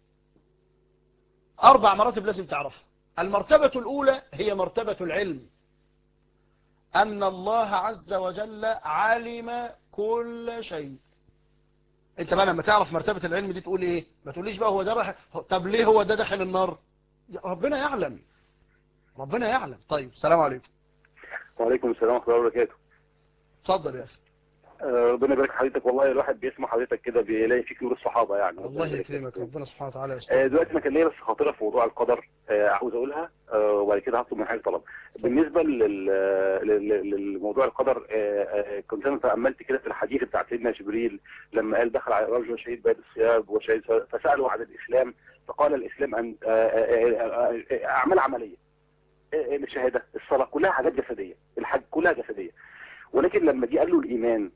اربع مراتب لازم تعرفها المرتبة الاولى هي مرتبة العلم أن الله عز وجل علم كل شيء انت بقى لما تعرف مرتبة العلم دي تقول ايه ما تقوليش بقى هو ده راح طب ليه هو ده دخل النار ربنا يعلم ربنا يعلم طيب السلام عليكم وعليكم السلام ورحمة الله وبركاته اتفضل يا اخي آه، ربنا يبارك حضرتك والله الواحد بيسمع حضرتك كده بيلاقي فيك نور الصحابة يعني الله يكرمك ربنا سبحانه وتعالى آه، يستر دلوقتي انا كان ليا بس خاطره في موضوع القدر آه، عاوز اقولها آه، وبعد كده هطلب من حضرتك طلب بالنسبه لل- لل- للموضوع القدر آه، آه، كنت انا تاملت كده في الحديث بتاع سيدنا جبريل لما قال دخل على رجل شهيد بيد الثياب وشهيد فساله عن الاسلام فقال الاسلام ان آه، آه، آه، آه، اعمال عمليه آه، آه، الشهاده الصلاه كلها حاجات جسديه الحج كلها جسديه ولكن لما جه قال له الايمان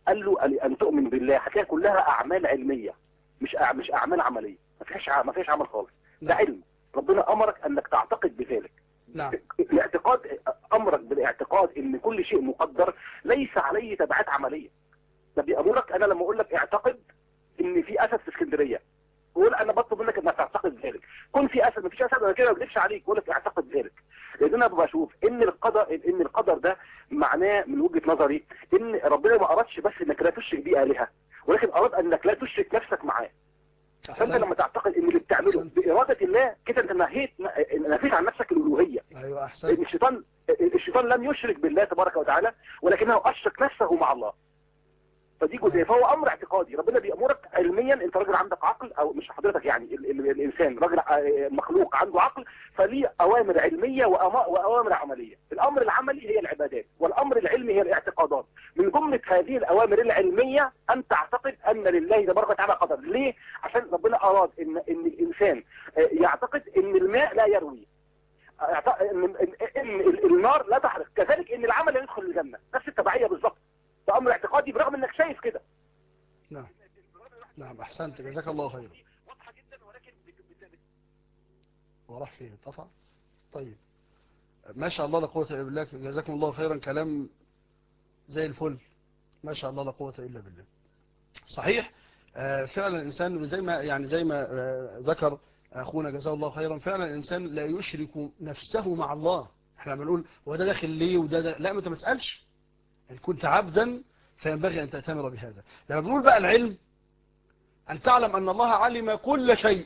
قال له قال ان تؤمن بالله هتلاقي كلها اعمال علميه مش أع- مش اعمال عمليه ما فيهاش ع- ما فيهاش عمل خالص ده نعم. علم ربنا امرك انك تعتقد بذلك نعم الاعتقاد امرك بالاعتقاد ان كل شيء مقدر ليس عليه تبعات عمليه ده بيامرك انا لما اقول لك اعتقد ان في اسد في اسكندريه قول انا بطلب منك انك تعتقد ذلك كون في اسد مفيش اسد انا كده ما بكذبش عليك بقول لك اعتقد ذلك لان انا بشوف ان القدر ان القدر ده معناه من وجهه نظري ان ربنا ما ارادش بس انك لا تشرك بيه الهه ولكن اراد انك لا تشرك نفسك معاه فانت أحسنت. لما تعتقد ان اللي بتعمله أحسنت. باراده الله كده انت نهيت نفيت عن نفسك الالوهيه ايوه لان احسنت الشيطان الشيطان لم يشرك بالله تبارك وتعالى ولكنه اشرك نفسه مع الله فدي جزئيه فهو امر اعتقادي ربنا بيامرك علميا انت راجل عندك عقل او مش حضرتك يعني ال ال الانسان راجل آه، مخلوق عنده عقل فليه اوامر علميه وأما- واوامر عمليه الامر العملي هي العبادات والامر العلمي هي الاعتقادات من جمله هذه الاوامر العلميه ان تعتقد ان لله تبارك وتعالى قدر ليه عشان ربنا اراد ان ان الانسان آه، يعتقد ان الماء لا يروي اعت- ان ان إن النار لا تحرق كذلك ان العمل لا يدخل الجنه نفس التبعيه بالظبط ده امر اعتقادي برغم انك شايف كده نعم نعم احسنت جزاك الله خيرا واضحه جدا ولكن بت- بت- وراح فين قطع طيب ما شاء الله لا قوه الا بالله جزاكم الله خيرا كلام زي الفل ما شاء الله لا قوه الا بالله صحيح آه، فعلا الانسان زي ما يعني زي ما آه، ذكر اخونا جزاه الله خيرا فعلا الانسان لا يشرك نفسه مع الله احنا بنقول هو ده داخل ليه وده ده لا ما انت ما تسالش ان كنت عبدا فينبغي ان تاتمر بهذا لما بنقول بقى العلم ان تعلم ان الله علم كل شيء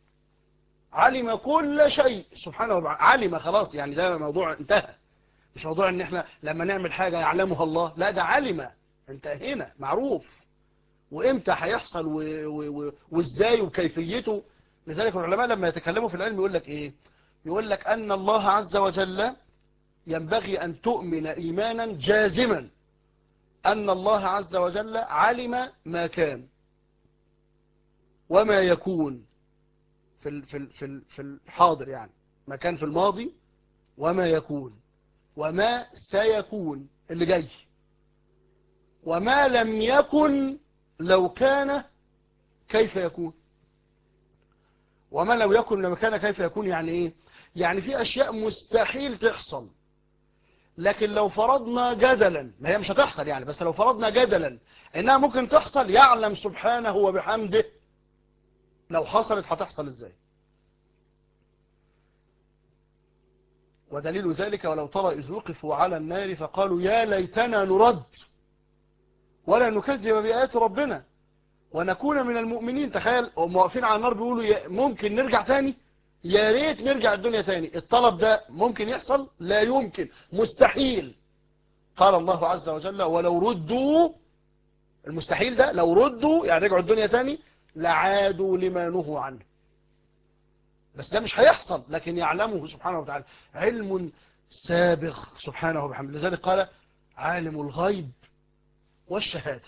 علم كل شيء سبحانه وتعالى علم خلاص يعني ده موضوع انتهى مش موضوع ان احنا لما نعمل حاجة يعلمها الله لا ده علم انتهينا معروف وامتى هيحصل و- و- و- وازاي وكيفيته لذلك العلماء لما يتكلموا في العلم يقول لك ايه يقول لك ان الله عز وجل ينبغي ان تؤمن ايمانا جازما ان الله عز وجل علم ما كان وما يكون في ال- في ال- في ال- في الحاضر يعني ما كان في الماضي وما يكون وما سيكون اللي جاي وما لم يكن لو كان كيف يكون وما لو يكن لما كان كيف يكون يعني ايه يعني في اشياء مستحيل تحصل لكن لو فرضنا جدلا ما هي مش هتحصل يعني بس لو فرضنا جدلا انها ممكن تحصل يعلم سبحانه وبحمده لو حصلت هتحصل ازاي ودليل ذلك ولو ترى إذ وقفوا على النار فقالوا يا ليتنا نرد ولا نكذب بآيات ربنا ونكون من المؤمنين تخيل هم واقفين على النار بيقولوا يا- ممكن نرجع تاني يا ريت نرجع الدنيا تاني الطلب ده ممكن يحصل لا يمكن مستحيل قال الله عز وجل ولو ردوا المستحيل ده لو ردوا يعني رجعوا الدنيا تاني لعادوا لما نهوا عنه بس ده مش هيحصل لكن يعلمه سبحانه وتعالى علم سابغ سبحانه وبحمده لذلك قال عالم الغيب والشهادة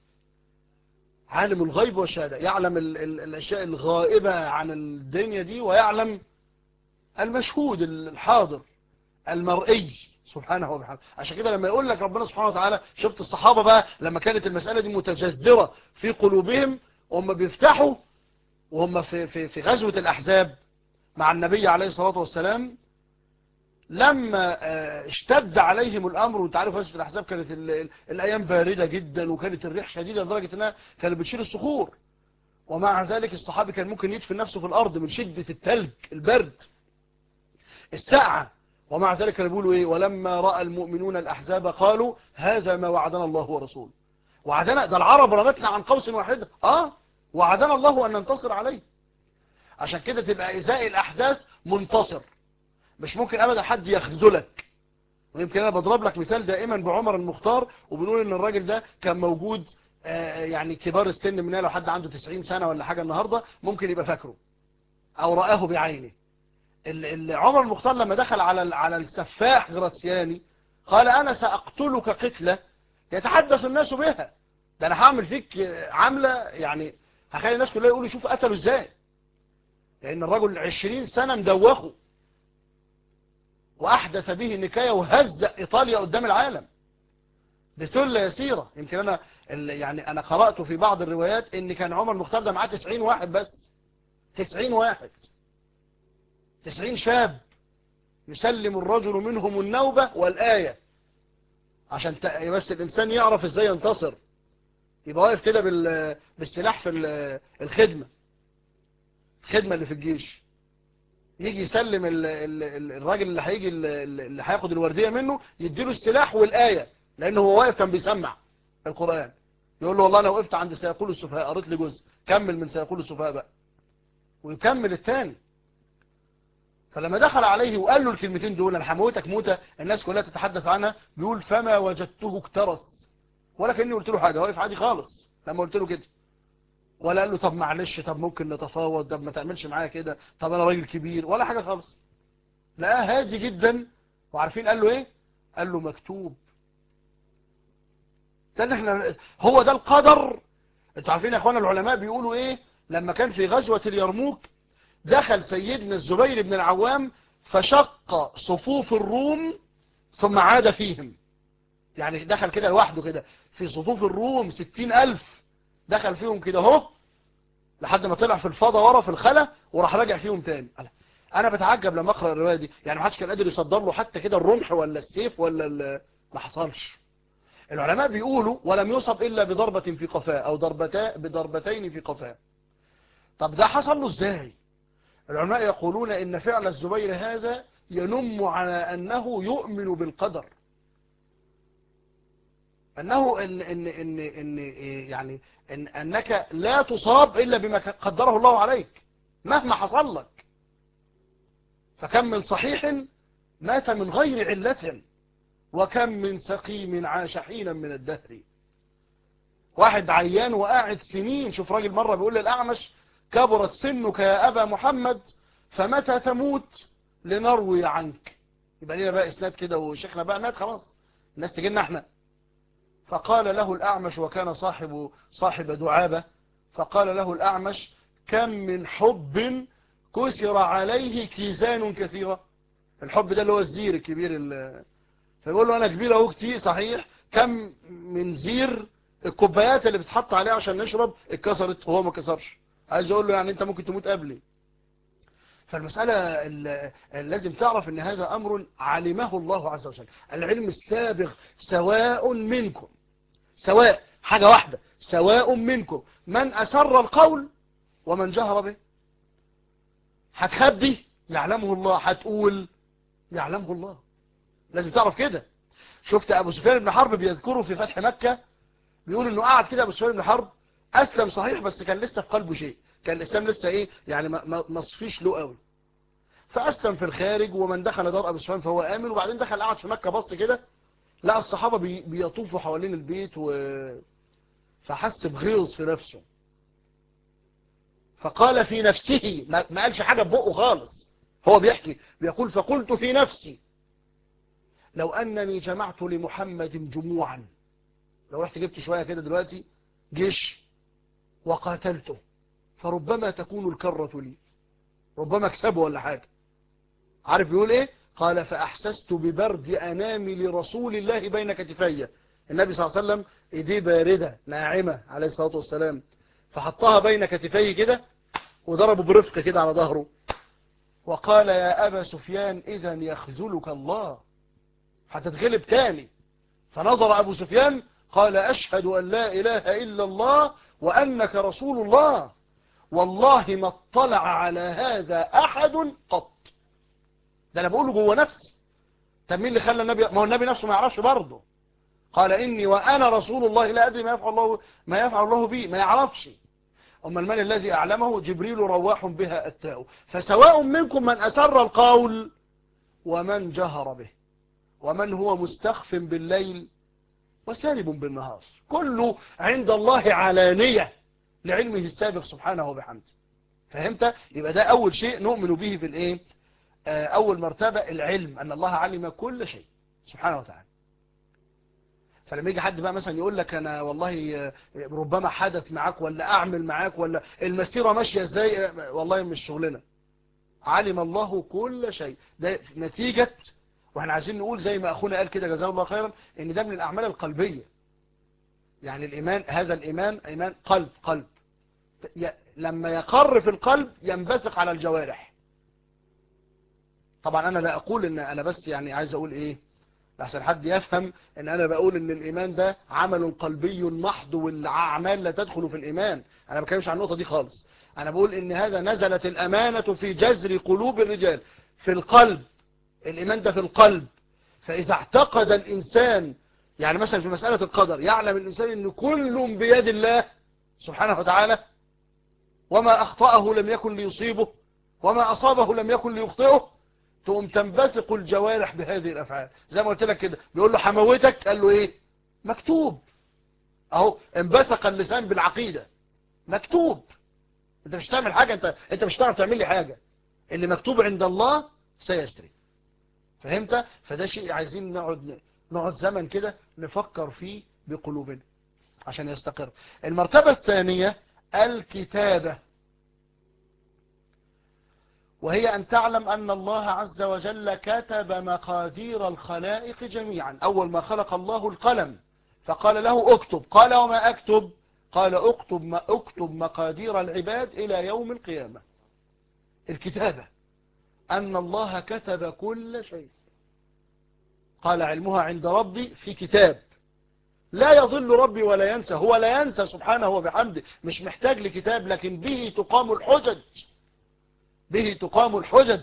عالم الغيب والشهادة يعلم ال ال الأشياء الغائبة عن الدنيا دي ويعلم المشهود الحاضر المرئي سبحانه وبحمده عشان كده لما يقول لك ربنا سبحانه وتعالى شفت الصحابة بقى لما كانت المسألة دي متجذرة في قلوبهم وهم بيفتحوا وهم في, في, في غزوة الأحزاب مع النبي عليه الصلاة والسلام لما آه، اشتد عليهم الأمر وانت عارف غزوة الأحزاب كانت ال- ال- الأيام باردة جدا وكانت الريح شديدة لدرجة أنها كانت بتشيل الصخور ومع ذلك الصحابي كان ممكن يدفن نفسه في الأرض من شدة التلج البرد الساعة ومع ذلك كانوا بيقولوا ايه ولما رأى المؤمنون الأحزاب قالوا هذا ما وعدنا الله ورسوله وعدنا ده العرب رمتنا عن قوس واحدة اه وعدنا الله أن ننتصر عليه عشان كده تبقى إزاء الأحداث منتصر مش ممكن أبدا حد يخذلك ويمكن أنا بضرب لك مثال دائما بعمر المختار وبنقول إن الراجل ده كان موجود آه، يعني كبار السن مننا لو حد عنده 90 سنة ولا حاجة النهاردة ممكن يبقى فاكره أو رآه بعينه ال- ال- عمر المختار لما دخل على ال- على السفاح غراتسياني قال أنا سأقتلك قتلة يتحدث الناس بها ده أنا هعمل فيك آه، عملة يعني هخلي الناس كلها يقولوا شوف قتلوا إزاي لأن الرجل عشرين سنة مدوخه وأحدث به نكاية وهزأ إيطاليا قدام العالم بثلة يسيرة يمكن أنا ال- يعني أنا قرأت في بعض الروايات إن كان عمر المختار ده معاه 90 واحد بس 90 واحد 90 شاب يسلم الرجل منهم النوبة والآية عشان ت- بس الإنسان يعرف إزاي ينتصر يبقى واقف كده بال- بالسلاح في ال- الخدمة الخدمة اللي في الجيش يجي يسلم ال- ال- ال- الراجل اللي هيجي ال- ال- اللي هياخد الوردية منه يديله السلاح والآية لأنه هو واقف كان بيسمع القرآن يقول له والله أنا وقفت عند سيقول السفهاء قريت لي جزء كمل من سيقول السفهاء بقى ويكمل الثاني فلما دخل عليه وقال له الكلمتين دول انا هموتك موته الناس كلها تتحدث عنها بيقول فما وجدته اكترث ولا كاني قلت له حاجه واقف عادي خالص لما قلت له كده ولا قال له طب معلش طب ممكن نتفاوض طب ما تعملش معايا كده طب انا راجل كبير ولا حاجه خالص لقاه هادي جدا وعارفين قال له ايه قال له مكتوب ده اللي احنا هو ده القدر انتوا عارفين يا اخوانا العلماء بيقولوا ايه لما كان في غزوه اليرموك دخل سيدنا الزبير بن العوام فشق صفوف الروم ثم عاد فيهم يعني دخل كده لوحده كده في صفوف الروم ستين ألف دخل فيهم كده اهو لحد ما طلع في الفضا ورا في الخلا وراح راجع فيهم تاني انا بتعجب لما اقرا الروايه دي يعني ما حدش كان قادر يصدر له حتى كده الرمح ولا السيف ولا ال- ما حصلش العلماء بيقولوا ولم يصب الا بضربه في قفاه او ضربتا بضربتين في قفاه طب ده حصل له ازاي العلماء يقولون ان فعل الزبير هذا ينم على انه يؤمن بالقدر انه ان ان ان, إن إيه يعني إن انك لا تصاب الا بما قدره الله عليك مهما حصل لك فكم من صحيح مات من غير علة وكم من سقيم عاش حينا من الدهر واحد عيان وقاعد سنين شوف راجل مرة بيقول للأعمش كبرت سنك يا أبا محمد فمتى تموت لنروي عنك يبقى لنا بقى إسناد كده وشيخنا بقى مات خلاص الناس تجينا احنا فقال له الأعمش وكان صاحب صاحب دعابة فقال له الأعمش كم من حب كسر عليه كيزان كثيرة الحب ده اللي هو الزير الكبير ال- فيقول له أنا كبير أهو كتير صحيح كم من زير الكوبايات اللي بتحط عليها عشان نشرب اتكسرت وهو ما كسرش عايز اقول له يعني انت ممكن تموت قبلي فالمسألة ال- لازم تعرف ان هذا امر علمه الله عز وجل العلم السابغ سواء منكم سواء حاجة واحدة سواء منكم من اسر القول ومن جهر به هتخبي يعلمه الله هتقول يعلمه الله لازم تعرف كده شفت ابو سفيان بن حرب بيذكره في فتح مكة بيقول انه قعد كده ابو سفيان بن حرب اسلم صحيح بس كان لسه في قلبه شيء كان الاسلام لسه ايه يعني ما ما ما صفيش له قوي فاسلم في الخارج ومن دخل دار ابو سفيان فهو امن وبعدين دخل قعد في مكه بص كده لقى الصحابه بي بيطوفوا حوالين البيت و فحس بغيظ في نفسه فقال في نفسه ما ما قالش حاجه ببقه خالص هو بيحكي بيقول فقلت في نفسي لو انني جمعت لمحمد جموعا لو رحت جبت شويه كده دلوقتي جيش وقاتلته فربما تكون الكرة لي ربما اكسبه ولا حاجة عارف بيقول ايه قال فاحسست ببرد انامل رسول الله بين كتفي النبي صلى الله عليه وسلم ايديه باردة ناعمة عليه الصلاة والسلام فحطها بين كتفيه كده وضربه برفق كده على ظهره وقال يا ابا سفيان اذا يخذلك الله هتتغلب تاني فنظر ابو سفيان قال اشهد ان لا اله الا الله وانك رسول الله والله ما اطلع على هذا احد قط ده انا بقوله جوه نفسي طب مين اللي خلى النبي ما هو النبي نفسه ما يعرفش برضه قال اني وانا رسول الله لا ادري ما يفعل الله ما يفعل الله بي ما يعرفش اما المال الذي اعلمه جبريل رواح بها اتاه فسواء منكم من اسر القول ومن جهر به ومن هو مستخف بالليل وسارب بالنهار كله عند الله علانية لعلمه السابق سبحانه وبحمده فهمت يبقى ده اول شيء نؤمن به في الايه آه، اول مرتبة العلم ان الله علم كل شيء سبحانه وتعالى فلما يجي حد بقى مثلا يقول لك انا والله آه، ربما حدث معاك ولا اعمل معاك ولا المسيرة ماشية ازاي آه، والله مش شغلنا علم الله كل شيء ده نتيجة واحنا عايزين نقول زي ما اخونا قال كده جزاه الله خيرا ان ده من الاعمال القلبيه يعني الايمان هذا الايمان ايمان قلب قلب ي- لما يقر في القلب ينبثق على الجوارح طبعا انا لا اقول ان انا بس يعني عايز اقول ايه لحسن حد يفهم ان انا بقول ان الايمان ده عمل قلبي محض والاعمال لا تدخل في الايمان انا ما بتكلمش عن النقطه دي خالص انا بقول ان هذا نزلت الامانه في جذر قلوب الرجال في القلب الايمان ده في القلب فاذا اعتقد الانسان يعني مثلا في مساله القدر يعلم الانسان ان كل بيد الله سبحانه وتعالى وما اخطاه لم يكن ليصيبه وما اصابه لم يكن ليخطئه تقوم تنبثق الجوارح بهذه الافعال زي ما قلت لك كده بيقول له حموتك قال له ايه مكتوب اهو انبثق اللسان بالعقيده مكتوب انت مش هتعمل حاجه انت انت مش هتعرف تعمل لي حاجه اللي مكتوب عند الله سيسري فهمت فده شيء عايزين نقعد نقعد زمن كده نفكر فيه بقلوبنا عشان يستقر المرتبه الثانيه الكتابه وهي أن تعلم أن الله عز وجل كتب مقادير الخلائق جميعا أول ما خلق الله القلم فقال له اكتب قال وما أكتب قال اكتب, ما اكتب مقادير العباد إلى يوم القيامة الكتابة أن الله كتب كل شيء قال علمها عند ربي في كتاب لا يضل ربي ولا ينسى هو لا ينسى سبحانه وبحمده مش محتاج لكتاب لكن به تقام الحجج به تقام الحجج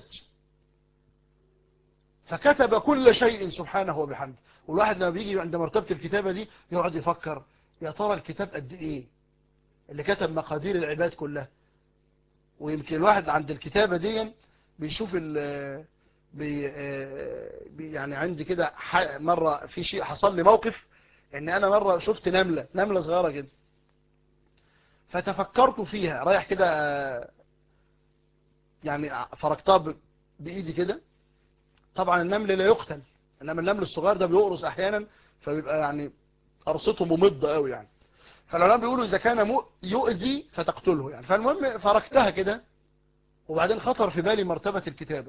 فكتب كل شيء سبحانه وبحمده والواحد لما بيجي عند مرتبة الكتابة دي يقعد يفكر يا ترى الكتاب قد ايه اللي كتب مقادير العباد كلها ويمكن الواحد عند الكتابة دي بيشوف ال بي بي يعني عندي كده ح- مرة في شيء حصل لي موقف ان انا مرة شفت نملة نملة صغيرة كده فتفكرت فيها رايح كده يعني فركتها ب- بايدي كده طبعا النمل لا يقتل انما النمل الصغير ده بيقرص احيانا فبيبقى يعني قرصته ممضة قوي يعني فالعلماء بيقولوا اذا كان مو- يؤذي فتقتله يعني فالمهم فركتها كده وبعدين خطر في بالي مرتبة الكتابة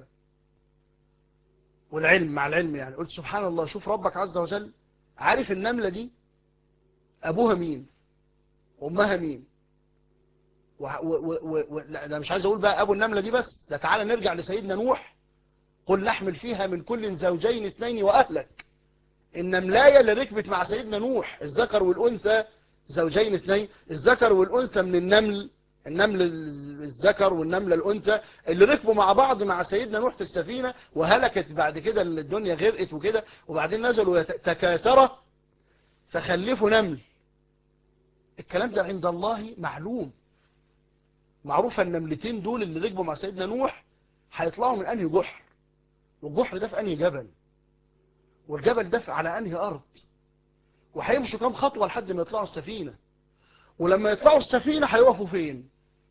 والعلم مع العلم يعني قلت سبحان الله شوف ربك عز وجل عارف النملة دي ابوها مين امها مين و... و... و... و... لا ده مش عايز اقول بقى ابو النملة دي بس ده تعالى نرجع لسيدنا نوح قل نحمل فيها من كل زوجين اثنين واهلك النملاية اللي ركبت مع سيدنا نوح الذكر والانثى زوجين اثنين الذكر والانثى من النمل النمل الذكر والنملة الانثى اللي ركبوا مع بعض مع سيدنا نوح في السفينة وهلكت بعد كده الدنيا غرقت وكده وبعدين نزلوا يت- تكاثرة فخلفوا نمل الكلام ده عند الله معلوم معروفة النملتين دول اللي ركبوا مع سيدنا نوح هيطلعوا من انهي جحر والجحر ده في انهي جبل والجبل ده في- على انهي ارض وهيمشوا كام خطوة لحد ما يطلعوا السفينة ولما يطلعوا السفينة هيقفوا فين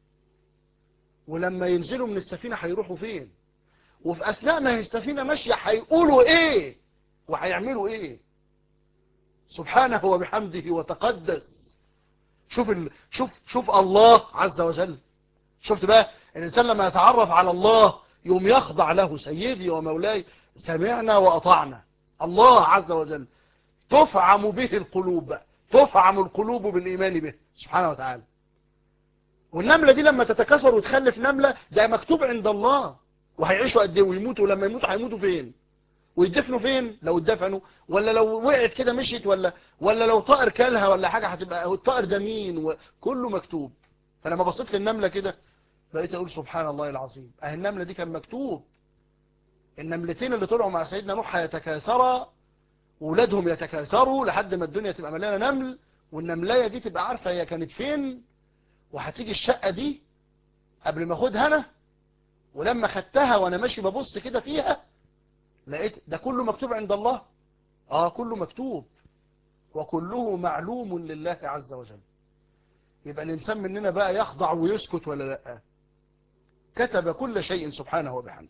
ولما ينزلوا من السفينة هيروحوا فين وفي اثناء ما هي السفينة ماشية هيقولوا ايه وهيعملوا ايه سبحانه وبحمده وتقدس شوف ال... شوف شوف الله عز وجل شفت بقى الانسان لما يتعرف على الله يوم يخضع له سيدي ومولاي سمعنا واطعنا الله عز وجل تفعم به القلوب بقى. تفعم القلوب بالايمان به سبحانه وتعالى والنملة دي لما تتكاثر وتخلف نملة ده مكتوب عند الله وهيعيشوا قد ايه ويموتوا ولما يموتوا هيموتوا فين ويدفنوا فين لو اتدفنوا ولا لو وقعت كده مشيت ولا ولا لو طائر كلها ولا حاجة هتبقى هو الطائر ده مين وكله مكتوب فلما بصيت للنملة كده بقيت اقول سبحان الله العظيم اهي النملة دي كان مكتوب النملتين اللي طلعوا مع سيدنا نوح هيتكاثرا وولادهم يتكاثروا لحد ما الدنيا تبقى مليانه نمل والنملايه دي تبقى عارفه هي كانت فين وهتيجي الشقه دي قبل ما اخدها انا ولما خدتها وانا ماشي ببص كده فيها لقيت ده كله مكتوب عند الله اه كله مكتوب وكله معلوم لله عز وجل يبقى الانسان مننا بقى يخضع ويسكت ولا لا كتب كل شيء سبحانه وبحمده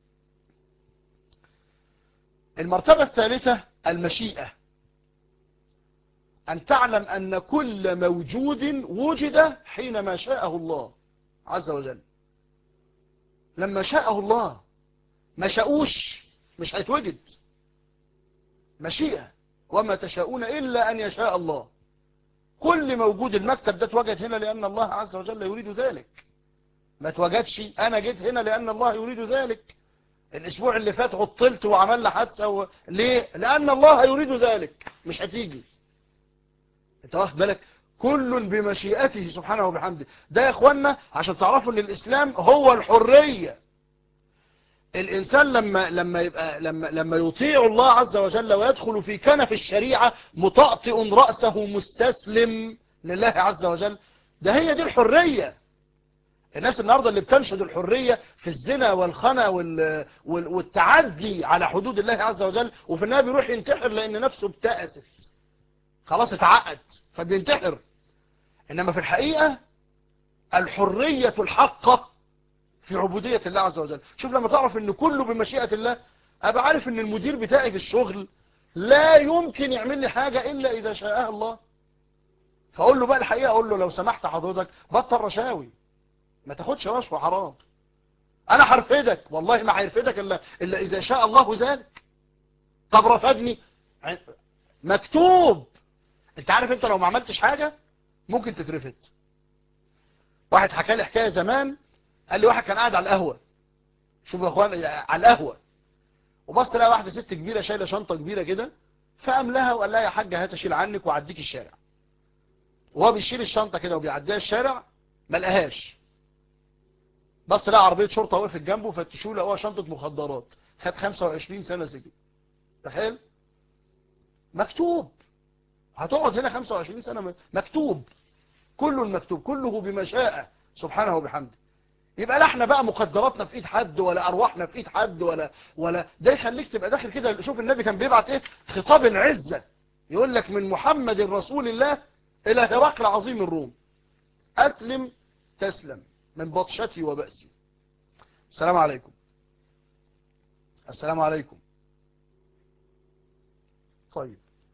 المرتبة الثالثة المشيئة أن تعلم أن كل موجود وجد حينما شاءه الله عز وجل لما شاءه الله ما شاءوش مش هيتوجد مشيئة وما تشاءون إلا أن يشاء الله كل موجود المكتب ده اتوجد هنا لأن الله عز وجل يريد ذلك ما اتوجدش أنا جيت هنا لأن الله يريد ذلك الأسبوع اللي فات عطلت وعمل لي حادثة و... ليه؟ لأن الله يريد ذلك مش هتيجي انت واخد بالك كل بمشيئته سبحانه وبحمده ده يا اخوانا عشان تعرفوا ان الاسلام هو الحرية الانسان لما لما يبقى لما لما يطيع الله عز وجل ويدخل في كنف الشريعة مطأطئ رأسه مستسلم لله عز وجل ده هي دي الحرية الناس النهاردة اللي بتنشد الحرية في الزنا والخنا وال... وال... والتعدي على حدود الله عز وجل وفي النهاية بيروح ينتحر لان نفسه ابتأست خلاص اتعقد فبينتحر انما في الحقيقة الحرية الحقة في عبودية الله عز وجل شوف لما تعرف ان كله بمشيئة الله ابقى عارف ان المدير بتاعي في الشغل لا يمكن يعمل لي حاجة الا اذا شاءها الله فاقول له بقى الحقيقة اقول له لو سمحت حضرتك بطل رشاوي ما تاخدش رشوة حرام انا هرفدك والله ما هيرفدك الا الا اذا شاء الله ذلك طب رفدني مكتوب انت عارف انت لو ما عملتش حاجة ممكن تترفد واحد حكى لي حكاية زمان قال لي واحد كان قاعد على القهوة شوف يا اخوان على القهوة وبص لقى واحدة ست كبيرة شايلة شنطة كبيرة كده فقام لها وقال لها يا حاجة هات اشيل عنك وعديك الشارع وهو بيشيل الشنطة كده وبيعديها الشارع ما لقاهاش بص لقى عربية شرطة وقفت جنبه فتشوه لقوها شنطة مخدرات خد 25 سنة سجن تخيل مكتوب هتقعد هنا 25 سنة مكتوب كله المكتوب كله بمشاءة سبحانه وبحمده يبقى لا احنا بقى مقدراتنا في ايد حد ولا ارواحنا في ايد حد ولا ولا ده يخليك تبقى داخل كده شوف النبي كان بيبعت ايه خطاب العزة يقول لك من محمد رسول الله الى هرقل عظيم الروم اسلم تسلم من بطشتي وبأسي السلام عليكم السلام عليكم طيب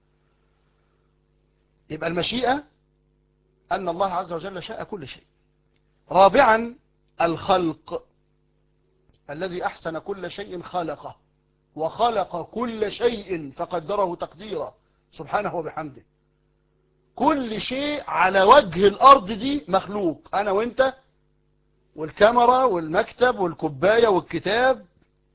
يبقى المشيئة أن الله عز وجل شاء كل شيء رابعا الخلق الذي أحسن كل شيء خلقه وخلق كل شيء فقدره تقديرا سبحانه وبحمده كل شيء على وجه الأرض دي مخلوق أنا وإنت والكاميرا والمكتب والكوباية والكتاب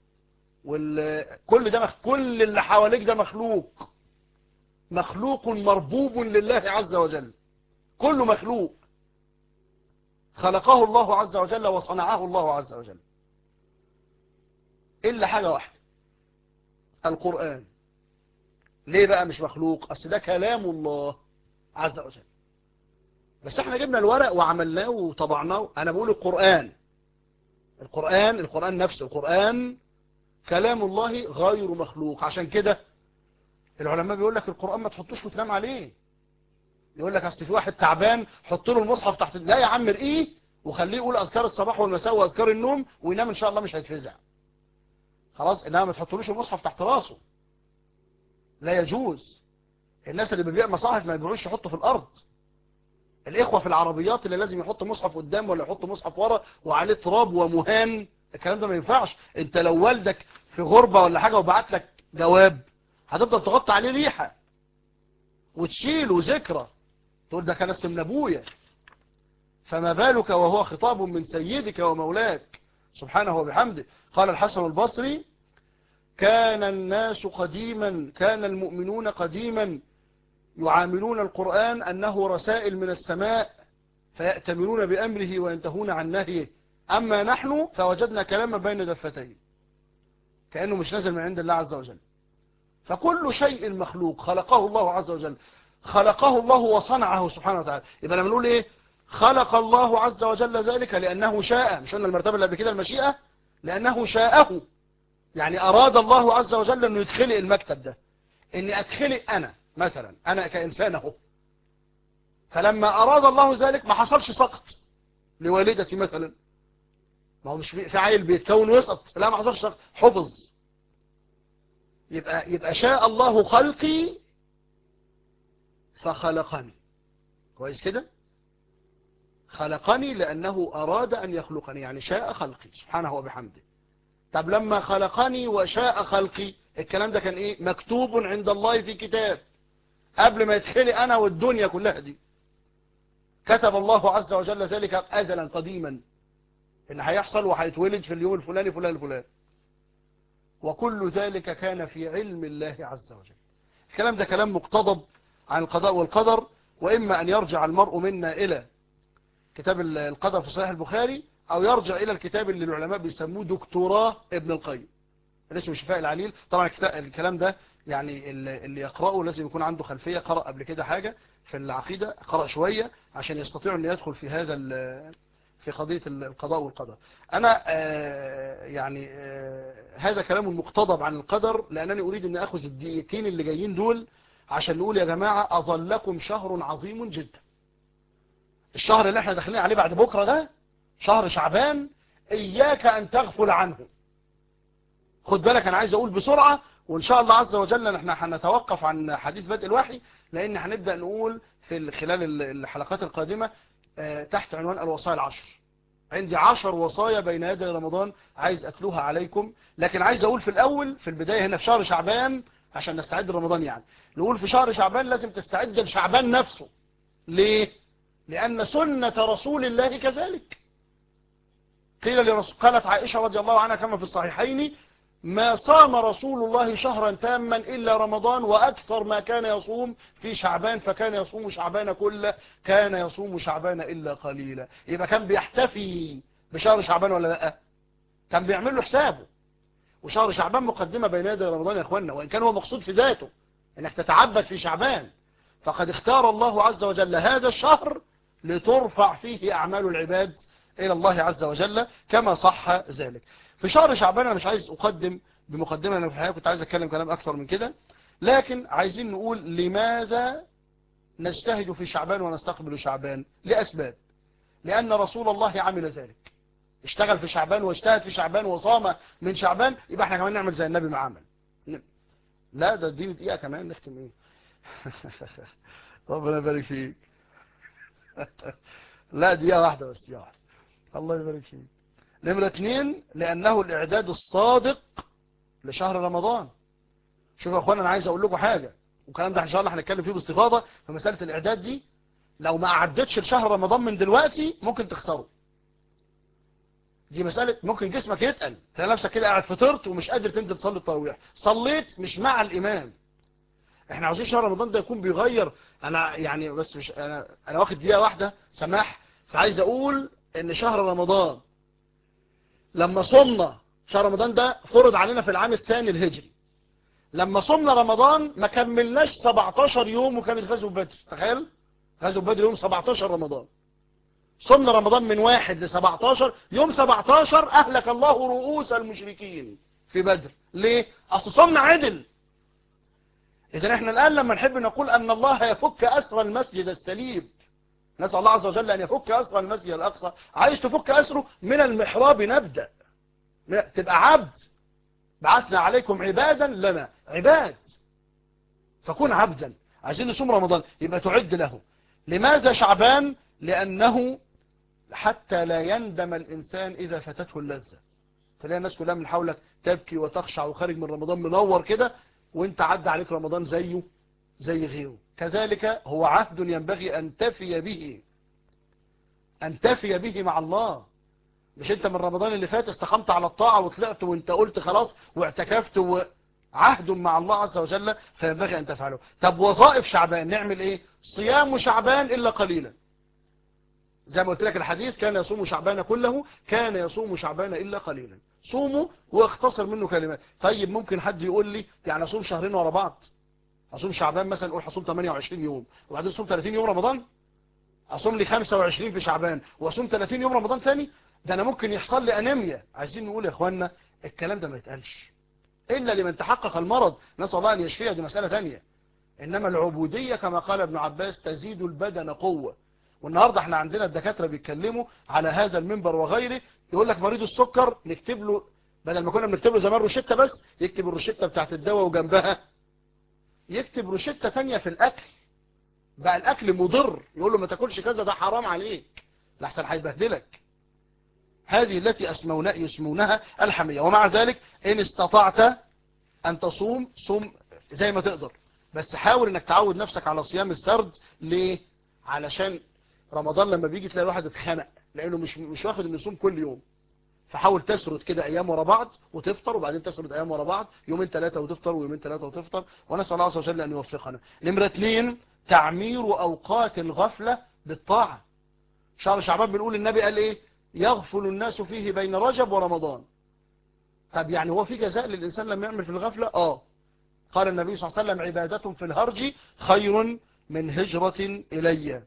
وكل ده مخ... كل اللي حواليك ده مخلوق مخلوق مربوب لله عز وجل كله مخلوق خلقه الله عز وجل وصنعه الله عز وجل إلا حاجة واحدة القرآن ليه بقى مش مخلوق أصل ده كلام الله عز وجل بس احنا جبنا الورق وعملناه وطبعناه انا بقول القرآن القرآن القرآن نفسه القرآن كلام الله غير مخلوق عشان كده العلماء بيقول لك القرآن ما تحطوش وتنام عليه يقول لك اصل في واحد تعبان حط له المصحف تحت لا يا عم ارقيه وخليه يقول اذكار الصباح والمساء واذكار النوم وينام ان شاء الله مش هيتفزع خلاص انما ما تحطلوش المصحف تحت راسه لا يجوز الناس اللي بيبيع مصاحف ما يبيعوش يحطوا في الارض الاخوة في العربيات اللي لازم يحط مصحف قدام ولا يحط مصحف ورا وعليه تراب ومهان الكلام ده ما ينفعش انت لو والدك في غربة ولا حاجة وبعت لك جواب هتفضل تغطي عليه ريحة وتشيله ذكرى تقول ده كان اسم ابويا فما بالك وهو خطاب من سيدك ومولاك سبحانه وبحمده قال الحسن البصري كان الناس قديما كان المؤمنون قديما يعاملون القرآن أنه رسائل من السماء فيأتمرون بأمره وينتهون عن نهيه أما نحن فوجدنا كلاما بين دفتين كأنه مش نازل من عند الله عز وجل فكل شيء مخلوق خلقه الله عز وجل خلقه الله وصنعه سبحانه وتعالى يبقى لما نقول ايه خلق الله عز وجل ذلك لأنه شاء مش قلنا المرتبة اللي قبل كده المشيئة لأنه شاءه يعني أراد الله عز وجل أنه يدخلي المكتب ده أني أدخلي أنا مثلا أنا كإنسان اهو فلما أراد الله ذلك ما حصلش سقط لوالدتي مثلا ما هو مش في عيل بيتكون ويسقط لا ما حصلش سقط حفظ يبقى يبقى شاء الله خلقي فخلقني كويس كده خلقني لأنه أراد أن يخلقني يعني شاء خلقي سبحانه وبحمده طب لما خلقني وشاء خلقي الكلام ده كان ايه مكتوب عند الله في كتاب قبل ما يدخلي انا والدنيا كلها دي كتب الله عز وجل ذلك ازلا قديما ان هيحصل وهيتولد في اليوم الفلاني فلان الفلاني وكل ذلك كان في علم الله عز وجل الكلام ده كلام مقتضب عن القضاء والقدر وإما أن يرجع المرء منا إلى كتاب القدر في صحيح البخاري أو يرجع إلى الكتاب اللي العلماء بيسموه دكتوراه ابن القيم اللي اسمه شفاء العليل طبعا الكتاب- الكلام ده يعني اللي اللي يقرأه لازم يكون عنده خلفية قرأ قبل كده حاجة في العقيدة قرأ شوية عشان يستطيع أن يدخل في هذا ال- في قضية القضاء والقدر أنا آه، يعني آه، هذا كلام مقتضب عن القدر لأنني أريد أن أخذ الدقيقتين اللي جايين دول عشان نقول يا جماعة أظلكم شهر عظيم جدا الشهر اللي احنا داخلين عليه بعد بكرة ده شهر شعبان إياك أن تغفل عنه خد بالك أنا عايز أقول بسرعة وإن شاء الله عز وجل احنا هنتوقف عن حديث بدء الوحي لأن هنبدأ نقول في خلال ال- الحلقات القادمة آه، تحت عنوان الوصايا العشر عندي عشر وصايا بين يدي رمضان عايز أتلوها عليكم لكن عايز أقول في الأول في البداية هنا في شهر شعبان عشان نستعد لرمضان يعني نقول في شهر شعبان لازم تستعد لشعبان نفسه ليه؟ لأن سنة رسول الله كذلك قيل لرسول قالت عائشة رضي الله عنها كما في الصحيحين ما صام رسول الله شهرا تاما إلا رمضان وأكثر ما كان يصوم في شعبان فكان يصوم شعبان كله كان يصوم شعبان إلا قليلا يبقى كان بيحتفي بشهر شعبان ولا لا كان بيعمل له حسابه وشهر شعبان مقدمة بين يدي رمضان يا اخوانا وإن كان هو مقصود في ذاته انك تتعبد في شعبان فقد اختار الله عز وجل هذا الشهر لترفع فيه أعمال العباد إلى الله عز وجل كما صح ذلك في شهر شعبان أنا مش عايز أقدم بمقدمة أنا في الحقيقة كنت عايز أتكلم كلام أكثر من كده لكن عايزين نقول لماذا نجتهد في شعبان ونستقبل شعبان لأسباب لأن رسول الله عمل ذلك اشتغل في شعبان واجتهد في شعبان وصام من شعبان يبقى احنا كمان نعمل زي النبي ما عمل لا ده اديني دقيقة كمان نختم ايه ربنا يبارك فيك لا دقيقة واحدة بس دقيقة واحدة الله يبارك فيك نمرة اتنين لأنه الإعداد الصادق لشهر رمضان شوفوا يا اخوانا أنا عايز أقول لكم حاجة والكلام ده إن شاء الله هنتكلم فيه باستفاضة في مسألة الإعداد دي لو ما أعدتش لشهر رمضان من دلوقتي ممكن تخسره دي مسألة ممكن جسمك يتقل تلاقي نفسك كده قاعد فطرت ومش قادر تنزل تصلي التراويح صليت مش مع الإمام احنا عاوزين شهر رمضان ده يكون بيغير انا يعني بس مش انا انا واخد دقيقه واحده سماح فعايز اقول ان شهر رمضان لما صمنا شهر رمضان ده فرض علينا في العام الثاني الهجري لما صمنا رمضان ما كملناش 17 يوم وكانت غزوه بدر تخيل غزوه بدر يوم 17 رمضان صمنا رمضان من واحد ل 17 يوم 17 اهلك الله رؤوس المشركين في بدر ليه اصل صمنا عدل إذا احنا الآن لما نحب نقول أن الله يفك أسر المسجد السليب نسأل الله عز وجل أن يفك أسر المسجد الأقصى عايز تفك أسره من المحراب نبدأ من- تبقى عبد بعثنا عليكم عبادا لنا عباد فكن عبدا عايزين نصوم رمضان يبقى تعد له لماذا شعبان لأنه حتى لا يندم الإنسان إذا فاتته اللذة تلاقي الناس كلها من حولك تبكي وتخشع وخارج من رمضان منور كده وانت عدى عليك رمضان زيه زي غيره كذلك هو عهد ينبغي أن تفي به أن تفي به مع الله مش انت من رمضان اللي فات استقمت على الطاعة وطلعت وانت قلت خلاص واعتكفت وعهد مع الله عز وجل فينبغي أن تفعله طب وظائف شعبان نعمل ايه صيام شعبان إلا قليلا زي ما قلت لك الحديث كان يصوم شعبان كله كان يصوم شعبان إلا قليلا صوموا واختصر منه كلمات طيب ممكن حد يقول لي يعني اصوم شهرين ورا بعض اصوم شعبان مثلا نقول هصوم 28 يوم وبعدين اصوم 30 يوم رمضان اصوم لي 25 في شعبان واصوم 30 يوم رمضان تاني ده انا ممكن يحصل لي انيميا عايزين نقول يا اخوانا الكلام ده ما يتقالش الا لمن تحقق المرض نسال الله ان يشفيه دي مساله ثانيه انما العبوديه كما قال ابن عباس تزيد البدن قوه والنهارده احنا عندنا الدكاتره بيتكلموا على هذا المنبر وغيره يقول لك مريض السكر نكتب له بدل ما كنا بنكتب له زمان روشته بس يكتب الروشته بتاعت الدواء وجنبها يكتب روشته تانية في الاكل بقى الاكل مضر يقول له ما تاكلش كذا ده حرام عليك لحسن هيبهدلك هذه التي أسمونا يسمونها الحمية ومع ذلك إن استطعت أن تصوم صوم زي ما تقدر بس حاول انك تعود نفسك على صيام السرد ليه علشان رمضان لما بيجي تلاقي الواحد اتخنق لانه مش مش واخد انه يصوم كل يوم فحاول تسرد كده ايام ورا بعض وتفطر وبعدين تسرد ايام ورا بعض يومين ثلاثه وتفطر ويومين ثلاثه وتفطر ونسال الله عز وجل ان يوفقنا نمره اثنين تعمير اوقات الغفله بالطاعه شهر شعبان بنقول النبي قال ايه يغفل الناس فيه بين رجب ورمضان طب يعني هو في جزاء للانسان لما يعمل في الغفله اه قال النبي صلى الله عليه وسلم عبادة في الهرج خير من هجرة إلي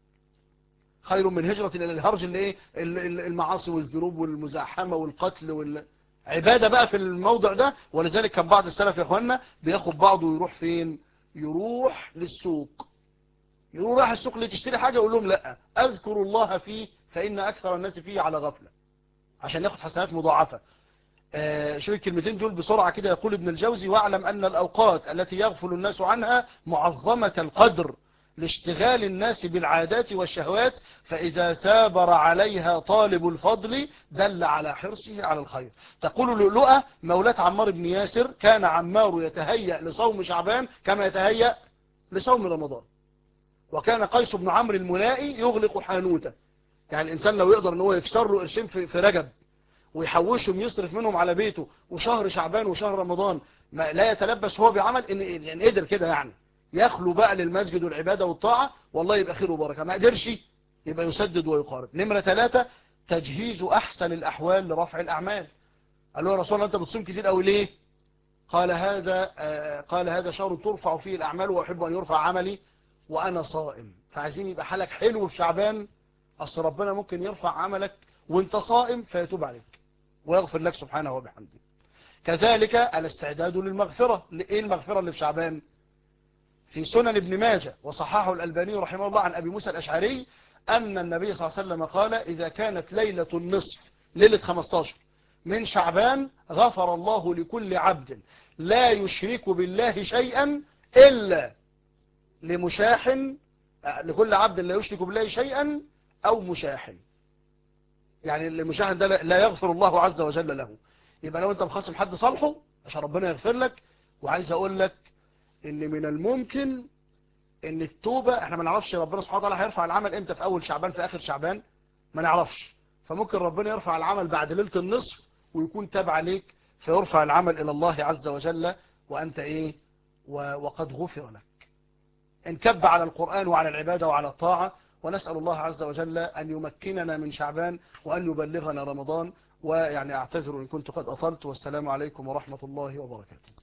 خير من هجرة إلى الهرج اللي إيه المعاصي والذنوب والمزاحمة والقتل وال... عبادة بقى في الموضع ده ولذلك كان بعض السلف يا اخوانا بياخد بعضه ويروح فين يروح للسوق يروح راح السوق لتشتري حاجة يقول لهم لا اذكر الله فيه فإن أكثر الناس فيه على غفلة عشان ياخد حسنات مضاعفة آه شوف الكلمتين دول بسرعة كده يقول ابن الجوزي واعلم أن الأوقات التي يغفل الناس عنها معظمة القدر لاشتغال الناس بالعادات والشهوات فإذا سابر عليها طالب الفضل دل على حرصه على الخير تقول لؤلؤة مولاة عمار بن ياسر كان عمار يتهيأ لصوم شعبان كما يتهيأ لصوم رمضان وكان قيس بن عمرو الملائي يغلق حانوته يعني الإنسان لو يقدر ان هو يكسر له قرشين في في رجب ويحوشهم يصرف منهم على بيته وشهر شعبان وشهر رمضان ما لا يتلبس هو بعمل ان يعني قدر كده يعني يخلو بقى للمسجد والعبادة والطاعة والله يبقى خير وبركة ما قدرش يبقى يسدد ويقارب نمرة ثلاثة تجهيز أحسن الأحوال لرفع الأعمال قال له يا رسول الله أنت بتصوم كتير قوي ليه قال هذا آه قال هذا شهر ترفع فيه الأعمال وأحب أن يرفع عملي وأنا صائم فعايزين يبقى حالك حلو في شعبان أصل ربنا ممكن يرفع عملك وانت صائم فيتوب عليك ويغفر لك سبحانه وبحمده كذلك الاستعداد للمغفرة ايه المغفرة اللي في شعبان في سنن ابن ماجه وصححه الألباني رحمه الله عن أبي موسى الأشعري أن النبي صلى الله عليه وسلم قال إذا كانت ليلة النصف ليلة 15 من شعبان غفر الله لكل عبد لا يشرك بالله شيئا إلا لمشاح لكل عبد لا يشرك بالله شيئا أو مشاح يعني المشاهد ده لا يغفر الله عز وجل له يبقى لو انت مخاصم حد صالحه عشان ربنا يغفر لك وعايز اقول لك ان من الممكن ان التوبة احنا ما نعرفش ربنا سبحانه وتعالى هيرفع العمل امتى في اول شعبان في اخر شعبان ما نعرفش فممكن ربنا يرفع العمل بعد ليلة النصف ويكون تاب عليك فيرفع العمل الى الله عز وجل وانت ايه وقد غفر لك انكب على القرآن وعلى العبادة وعلى الطاعة ونسأل الله عز وجل أن يمكننا من شعبان وأن يبلغنا رمضان ويعني أعتذر إن كنت قد أطلت والسلام عليكم ورحمة الله وبركاته